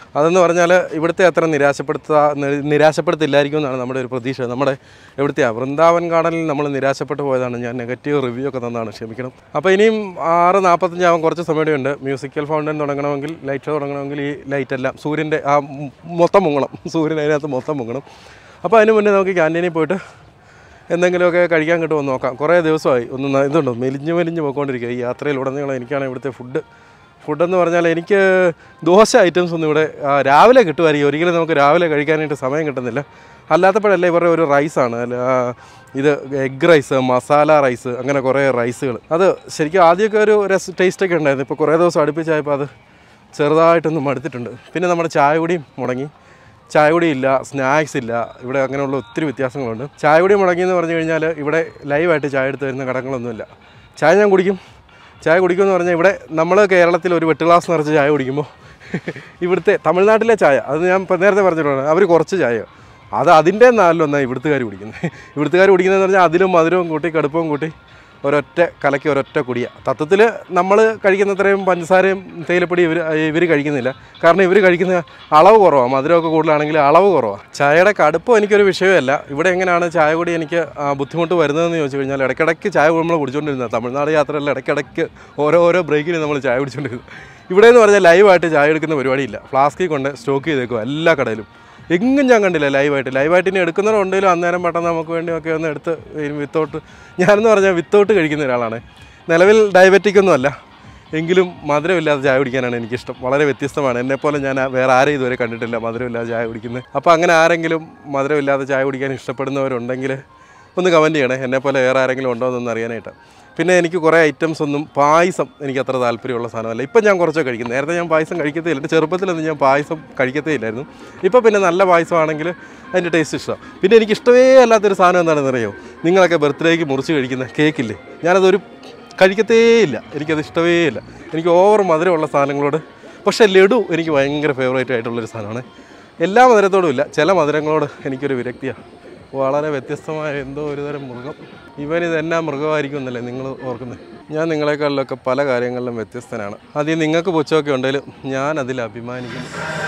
അതെന്ന് പറഞ്ഞാൽ ഇവിടുത്തെ അത്ര നിരാശപ്പെടുത്താ നി- നിരാശപ്പെടുത്തില്ലായിരിക്കും എന്നാണ് നമ്മുടെ ഒരു പ്രതീക്ഷ നമ്മുടെ എവിടുത്തെയാണ് വൃന്ദാവൻ ഗാർഡനിൽ നമ്മൾ നിരാശപ്പെട്ടു പോയതാണ് ഞാൻ നെഗറ്റീവ് റിവ്യൂ ഒക്കെ തന്നാണ് ക്ഷമിക്കണം അപ്പോൾ ഇനിയും ആറ് നാൽപ്പത്തഞ്ചാവും കുറച്ച് സമയമുണ്ട് മ്യൂസിക്കൽ ഫൗണ്ടൻ തുടങ്ങണമെങ്കിൽ ലൈറ്റ് ഷോ തുടങ്ങണമെങ്കിൽ ഈ ലൈറ്റ് എല്ലാം സൂര്യൻ്റെ ആ മ് മൊത്തം മുങ്ങണം സൂര്യൻ അതിനകത്ത് മൊത്തം മുങ്ങണം അപ്പോൾ അതിന് മുന്നേ നമുക്ക് ക്യാൻറ്റീനിൽ പോയിട്ട് എന്തെങ്കിലുമൊക്കെ കഴിക്കാൻ കിട്ടുമോ എന്ന് നോക്കാം കുറേ ദിവസമായി ഒന്ന് ന- ഇതുണ്ട് മെലിഞ്ഞ് മെലിഞ്ഞ് പോയിക്കൊണ്ടിരിക്കുക ഈ യാത്രയിലുടനീളം എനിക്കാണ് ഇവിടുത്തെ ഫുഡ് ഫുഡെന്ന് പറഞ്ഞാൽ എനിക്ക് ദോശ ഐറ്റംസ് ഒന്നും ഇവിടെ ആ, രാവിലെ കിട്ടുമായിരിക്കും ഒരിക്കലും നമുക്ക് രാവിലെ കഴിക്കാനായിട്ട് സമയം കിട്ടുന്നില്ല അല്ലാത്തപ്പോഴല്ലേ ഇവരുടെ ഒരു റൈസാണ് അല്ല ആ, ഇത് എഗ് റൈസ് മസാല റൈസ് അങ്ങനെ കുറേ റൈസുകൾ അത് ശരിക്കും ആദ്യമൊക്കെ ഒരു രസ ടേസ്റ്റൊക്കെ ഉണ്ടായിരുന്നു ഇപ്പോൾ കുറേ ദിവസം അടുപ്പിച്ചായപ്പോൾ അത് ചെറുതായിട്ടൊന്ന് മടുത്തിട്ടുണ്ട് പിന്നെ നമ്മുടെ ചായ കുടിയും മുടങ്ങി ചായ കുടി ഇല്ല സ്നാക്സ് ഇല്ല ഇവിടെ അങ്ങനെയുള്ള ഒത്തിരി വ്യത്യാസങ്ങളുണ്ട് ചായ കുടി മുടങ്ങിയെന്ന് പറഞ്ഞു കഴിഞ്ഞാൽ ഇവിടെ ലൈവായിട്ട് ചായ എടുത്ത് വരുന്ന കടങ്ങളൊന്നുമില്ല ചായ ഞാൻ കുടിക്കും ചായ കുടിക്കുമെന്ന് പറഞ്ഞാൽ ഇവിടെ നമ്മൾ കേരളത്തിൽ ഒരു വെട്ട് ഗ്ലാസ് നിറച്ച് ചായ കുടിക്കുമ്പോൾ ഇവിടുത്തെ തമിഴ്നാട്ടിലെ ചായ അത് ഞാൻ ഇപ്പം നേരത്തെ പറഞ്ഞിട്ടുണ്ട് അവർ കുറച്ച് ചായ അത് അതിൻ്റെ നാലിലൊന്നാണ് ഇവിടുത്തുകാർ കുടിക്കുന്നത് ഇവിടുത്തുകാർ കുടിക്കുന്നതെന്ന് പറഞ്ഞാൽ അതിലും മധുരവും കൂട്ടി കടുപ്പവും കൂട്ടി ഒരൊറ്റ കലക്കി ഒരൊറ്റ കുടിയ തത്വത്തിൽ നമ്മൾ കഴിക്കുന്നത്രയും പഞ്ചസാരയും തേയിലപ്പൊടി ഇവർ ഇവർ കഴിക്കുന്നില്ല കാരണം ഇവർ കഴിക്കുന്ന അളവ് കുറവാണ് മധുരമൊക്കെ കൂടുതലാണെങ്കിൽ അളവ് കുറവാണ് ചായയുടെ കടുപ്പം എനിക്കൊരു വിഷയമല്ല ഇവിടെ എങ്ങനെയാണ് ചായ കൂടി എനിക്ക് ആ, ബുദ്ധിമുട്ട് വരുന്നതെന്ന് ചോദിച്ചു കഴിഞ്ഞാൽ ഇടയ്ക്കിടയ്ക്ക് ചായ നമ്മൾ കുടിച്ചുകൊണ്ടിരുന്നത് തമിഴ്നാട് യാത്രയിൽ ഇടയ്ക്കിടയ്ക്ക് ഓരോ ഓരോ ബ്രേക്കിന് നമ്മൾ ചായ കുടിച്ചുകൊണ്ടിരുന്നത് ഇവിടെ എന്ന് പറഞ്ഞാൽ ലൈവായിട്ട് ചായ എടുക്കുന്ന പരിപാടിയില്ല ഫ്ലാസ്കിൽ കൊണ്ട് സ്റ്റോക്ക് ചെയ്തേക്കും എല്ലാ കടയിലും എങ്ങും ഞാൻ കണ്ടില്ല ലൈവായിട്ട് ലൈവായിട്ട് ഇനി എടുക്കുന്നവരുണ്ടെങ്കിലും അന്നേരം പെട്ടെന്ന് നമുക്ക് വേണ്ടി ഒക്കെ ഒന്ന് എടുത്ത് വിത്തൗട്ട് ഞാനെന്ന് പറഞ്ഞാൽ വിത്തൗട്ട് കഴിക്കുന്ന ഒരാളാണ് നിലവിൽ ഡയബറ്റിക് ഒന്നും അല്ല എങ്കിലും മധുരമില്ലാതെ ചായ കുടിക്കാനാണ് എനിക്കിഷ്ടം വളരെ വ്യത്യസ്തമാണ് എന്നെപ്പോലെ ഞാൻ ആ- വേറെ ആരെയും ഇതുവരെ കണ്ടിട്ടില്ല മധുരമില്ലാതെ ചായ കുടിക്കുന്നത് അപ്പോൾ അങ്ങനെ ആരെങ്കിലും മധുരമില്ലാതെ ചായ കുടിക്കാൻ ഇഷ്ടപ്പെടുന്നവരുണ്ടെങ്കിൽ ഒന്ന് കമൻറ്റ് ചെയ്യണേ എന്നെപ്പോലെ വേറെ ആരെങ്കിലും ഉണ്ടോ എന്നൊന്ന് അറിയാനായിട്ട് പിന്നെ എനിക്ക് കുറേ ഐറ്റംസ് ഒന്നും പായസം എനിക്ക് അത്ര താല്പര്യമുള്ള സാധനമല്ല ഇപ്പം ഞാൻ കുറച്ചൊക്കെ കഴിക്കും നേരത്തെ ഞാൻ പായസം കഴിക്കത്തേ ഇല്ല എൻ്റെ ചെറുപ്പത്തിലൊന്നും ഞാൻ പായസം കഴിക്കത്തേ ഇല്ലായിരുന്നു ഇപ്പോൾ പിന്നെ നല്ല പായസമാണെങ്കിൽ അതിൻ്റെ ടേസ്റ്റ് ഇഷ്ടമാണ് പിന്നെ എനിക്ക് ഇഷ്ടമേ അല്ലാത്തൊരു സാധനം എന്താണെന്ന് അറിയോ നിങ്ങളൊക്കെ ബർത്ത്ഡേക്ക് മുറിച്ച് കഴിക്കുന്ന കേക്കില്ലേ ഞാനതൊരു കഴിക്കത്തേ ഇല്ല എനിക്കത് ഇഷ്ടമേ ഇല്ല എനിക്ക് ഓവർ മധുരമുള്ള സാധനങ്ങളോട് പക്ഷേ ലഡു എനിക്ക് ഭയങ്കര ഫേവറേറ്റ് ആയിട്ടുള്ളൊരു സാധനമാണ് എല്ലാ മധുരത്തോടും ഇല്ല ചില മധുരങ്ങളോട് എനിക്കൊരു വിരക്തിയാണ് വളരെ വ്യത്യസ്തമായ എന്തോ ഒരുതരം മൃഗം ഇവൻ ഇത് എന്നാ മൃഗമായിരിക്കും എന്നല്ലേ നിങ്ങൾ ഓർക്കുന്നത് ഞാൻ നിങ്ങളെക്കാളിലൊക്കെ പല കാര്യങ്ങളിലും വ്യത്യസ്തനാണ് ആദ്യം നിങ്ങൾക്ക് പുച്ഛമൊക്കെ ഉണ്ടെങ്കിലും ഞാൻ അതിൽ അഭിമാനിക്കുന്നു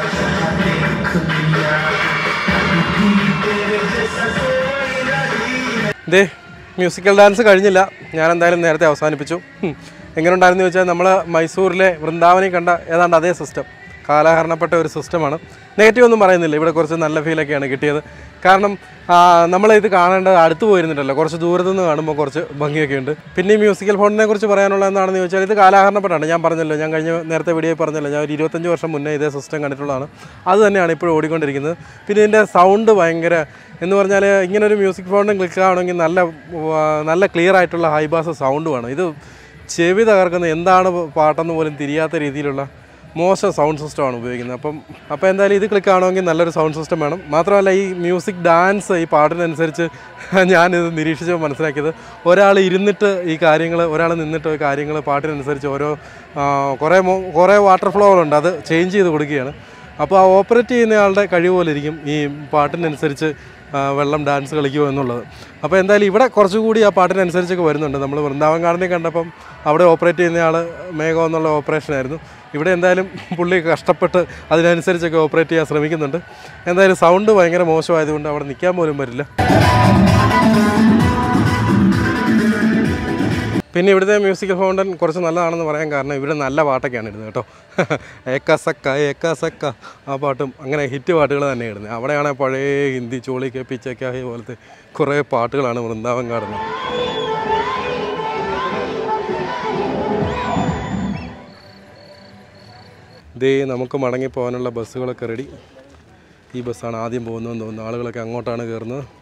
ദേ മ്യൂസിക്കൽ ഡാൻസ് കഴിഞ്ഞില്ല ഞാൻ എന്തായാലും നേരത്തെ അവസാനിപ്പിച്ചു ഹും. എങ്ങനെ ഉണ്ടായിരുന്നു ചോദിച്ചാൽ നമ്മൾ മൈസൂരിലെ വൃന്ദാവനിൽ കണ്ട ഏതാണ്ട് അതേ സിസ്റ്റം കാലഹരണപ്പെട്ട ഒരു സിസ്റ്റമാണ് നെഗറ്റീവ് ഒന്നും പറയുന്നില്ല ഇവിടെ കുറച്ച് നല്ല ഫീലൊക്കെയാണ് കിട്ടിയത് കാരണം നമ്മളിത് കാണേണ്ടത് അടുത്ത് പോയിരുന്നിട്ടല്ലോ കുറച്ച് ദൂരത്തു നിന്ന് കാണുമ്പോൾ കുറച്ച് ഭംഗിയൊക്കെ ഉണ്ട് പിന്നെ ഈ മ്യൂസിക്കൽ ഫോണിനെ കുറിച്ച് പറയാനുള്ള എന്താണെന്ന് ചോദിച്ചാൽ ഇത് കാലഹരണപ്പെട്ടാണ് ഞാൻ പറഞ്ഞല്ലോ ഞാൻ കഴിഞ്ഞ നേരത്തെ വീഡിയോ പറഞ്ഞല്ലോ ഞാൻ ഒരു ഇരുപത്തഞ്ച് വർഷം മുന്നേ ഇതേ സിസ്റ്റം കണ്ടിട്ടുള്ളതാണ് അത് തന്നെയാണ് ഇപ്പോഴും ഓടിക്കൊണ്ടിരിക്കുന്നത് പിന്നെ ഇതിൻ്റെ സൗണ്ട് ഭയങ്കര എന്ന് പറഞ്ഞാൽ ഇങ്ങനെ ഒരു മ്യൂസിക് ഫോണിന് ക്ലിക്ക് ആവണമെങ്കിൽ നല്ല ആ, നല്ല ക്ലിയർ ആയിട്ടുള്ള ഹൈബാസ് സൗണ്ട് വേണം ഇത് ചെവി തകർക്കുന്ന എന്താണ് പാട്ടെന്ന് പോലും തിരിയാത്ത രീതിയിലുള്ള മോശം സൗണ്ട് സിസ്റ്റമാണ് ഉപയോഗിക്കുന്നത് അപ്പം അപ്പോൾ എന്തായാലും ഇത് ക്ലിക്ക് ആവണമെങ്കിൽ നല്ലൊരു സൗണ്ട് സിസ്റ്റം വേണം മാത്രമല്ല ഈ മ്യൂസിക് ഡാൻസ് ഈ പാട്ടിനനുസരിച്ച് ഞാനിത് നിരീക്ഷിച്ചപ്പോൾ മനസ്സിലാക്കിയത് ഒരാൾ ഇരുന്നിട്ട് ഈ കാര്യങ്ങൾ ഒരാൾ നിന്നിട്ട് ഈ കാര്യങ്ങൾ പാട്ടിനനുസരിച്ച് ഓരോ ആ, കുറേ മോ- കുറേ വാട്ടർ ഫ്ലോകളുണ്ട് അത് ചേഞ്ച് ചെയ്ത് കൊടുക്കുകയാണ് അപ്പോൾ ആ ഓപ്പറേറ്റ് ചെയ്യുന്നയാളുടെ കഴിവ് പോലെ ഇരിക്കും ഈ പാട്ടിനനുസരിച്ച് ആ, വെള്ളം ഡാൻസ് കളിക്കുമോ എന്നുള്ളത് അപ്പോൾ എന്തായാലും ഇവിടെ കുറച്ചുകൂടി ആ പാട്ടിനനുസരിച്ചൊക്കെ വരുന്നുണ്ട് നമ്മൾ വൃന്ദാവൻ ഗാർഡനിൽ കണ്ടപ്പം അവിടെ ഓപ്പറേറ്റ് ചെയ്യുന്ന ആൾ മേഘം എന്നുള്ള ഓപ്പറേഷനായിരുന്നു ഇവിടെ എന്തായാലും പുള്ളി കഷ്ടപ്പെട്ട് അതിനനുസരിച്ചൊക്കെ ഓപ്പറേറ്റ് ചെയ്യാൻ ശ്രമിക്കുന്നുണ്ട് എന്തായാലും സൗണ്ട് ഭയങ്കര മോശമായതുകൊണ്ട് അവിടെ നിൽക്കാൻ പോലും പറ്റില്ല പിന്നെ ഇവിടുത്തെ മ്യൂസിക് ഫൗണ്ടൻ കുറച്ച് നല്ലതാണെന്ന് പറയാൻ കാരണം ഇവിടെ നല്ല പാട്ടൊക്കെയാണ് ഇടുന്നത് കേട്ടോ ഏക്കസക്ക ഏക്കസക്ക ആ പാട്ടും അങ്ങനെ ഹിറ്റ് പാട്ടുകൾ തന്നെ ഇടുന്നത് അവിടെയാണെങ്കിൽ പഴയ ഹിന്ദി ചോളി കെ പിച്ചക്കാഹി പോലത്തെ കുറേ പാട്ടുകളാണ് വൃന്ദാവൻ കാണുന്നത് ഇതേ നമുക്ക് മടങ്ങി പോകാനുള്ള ബസ്സുകളൊക്കെ റെഡി ഈ ബസ്സാണ് ആദ്യം പോകുന്നതെന്ന് തോന്നുന്നു ആളുകളൊക്കെ അങ്ങോട്ടാണ് കയറുന്നത്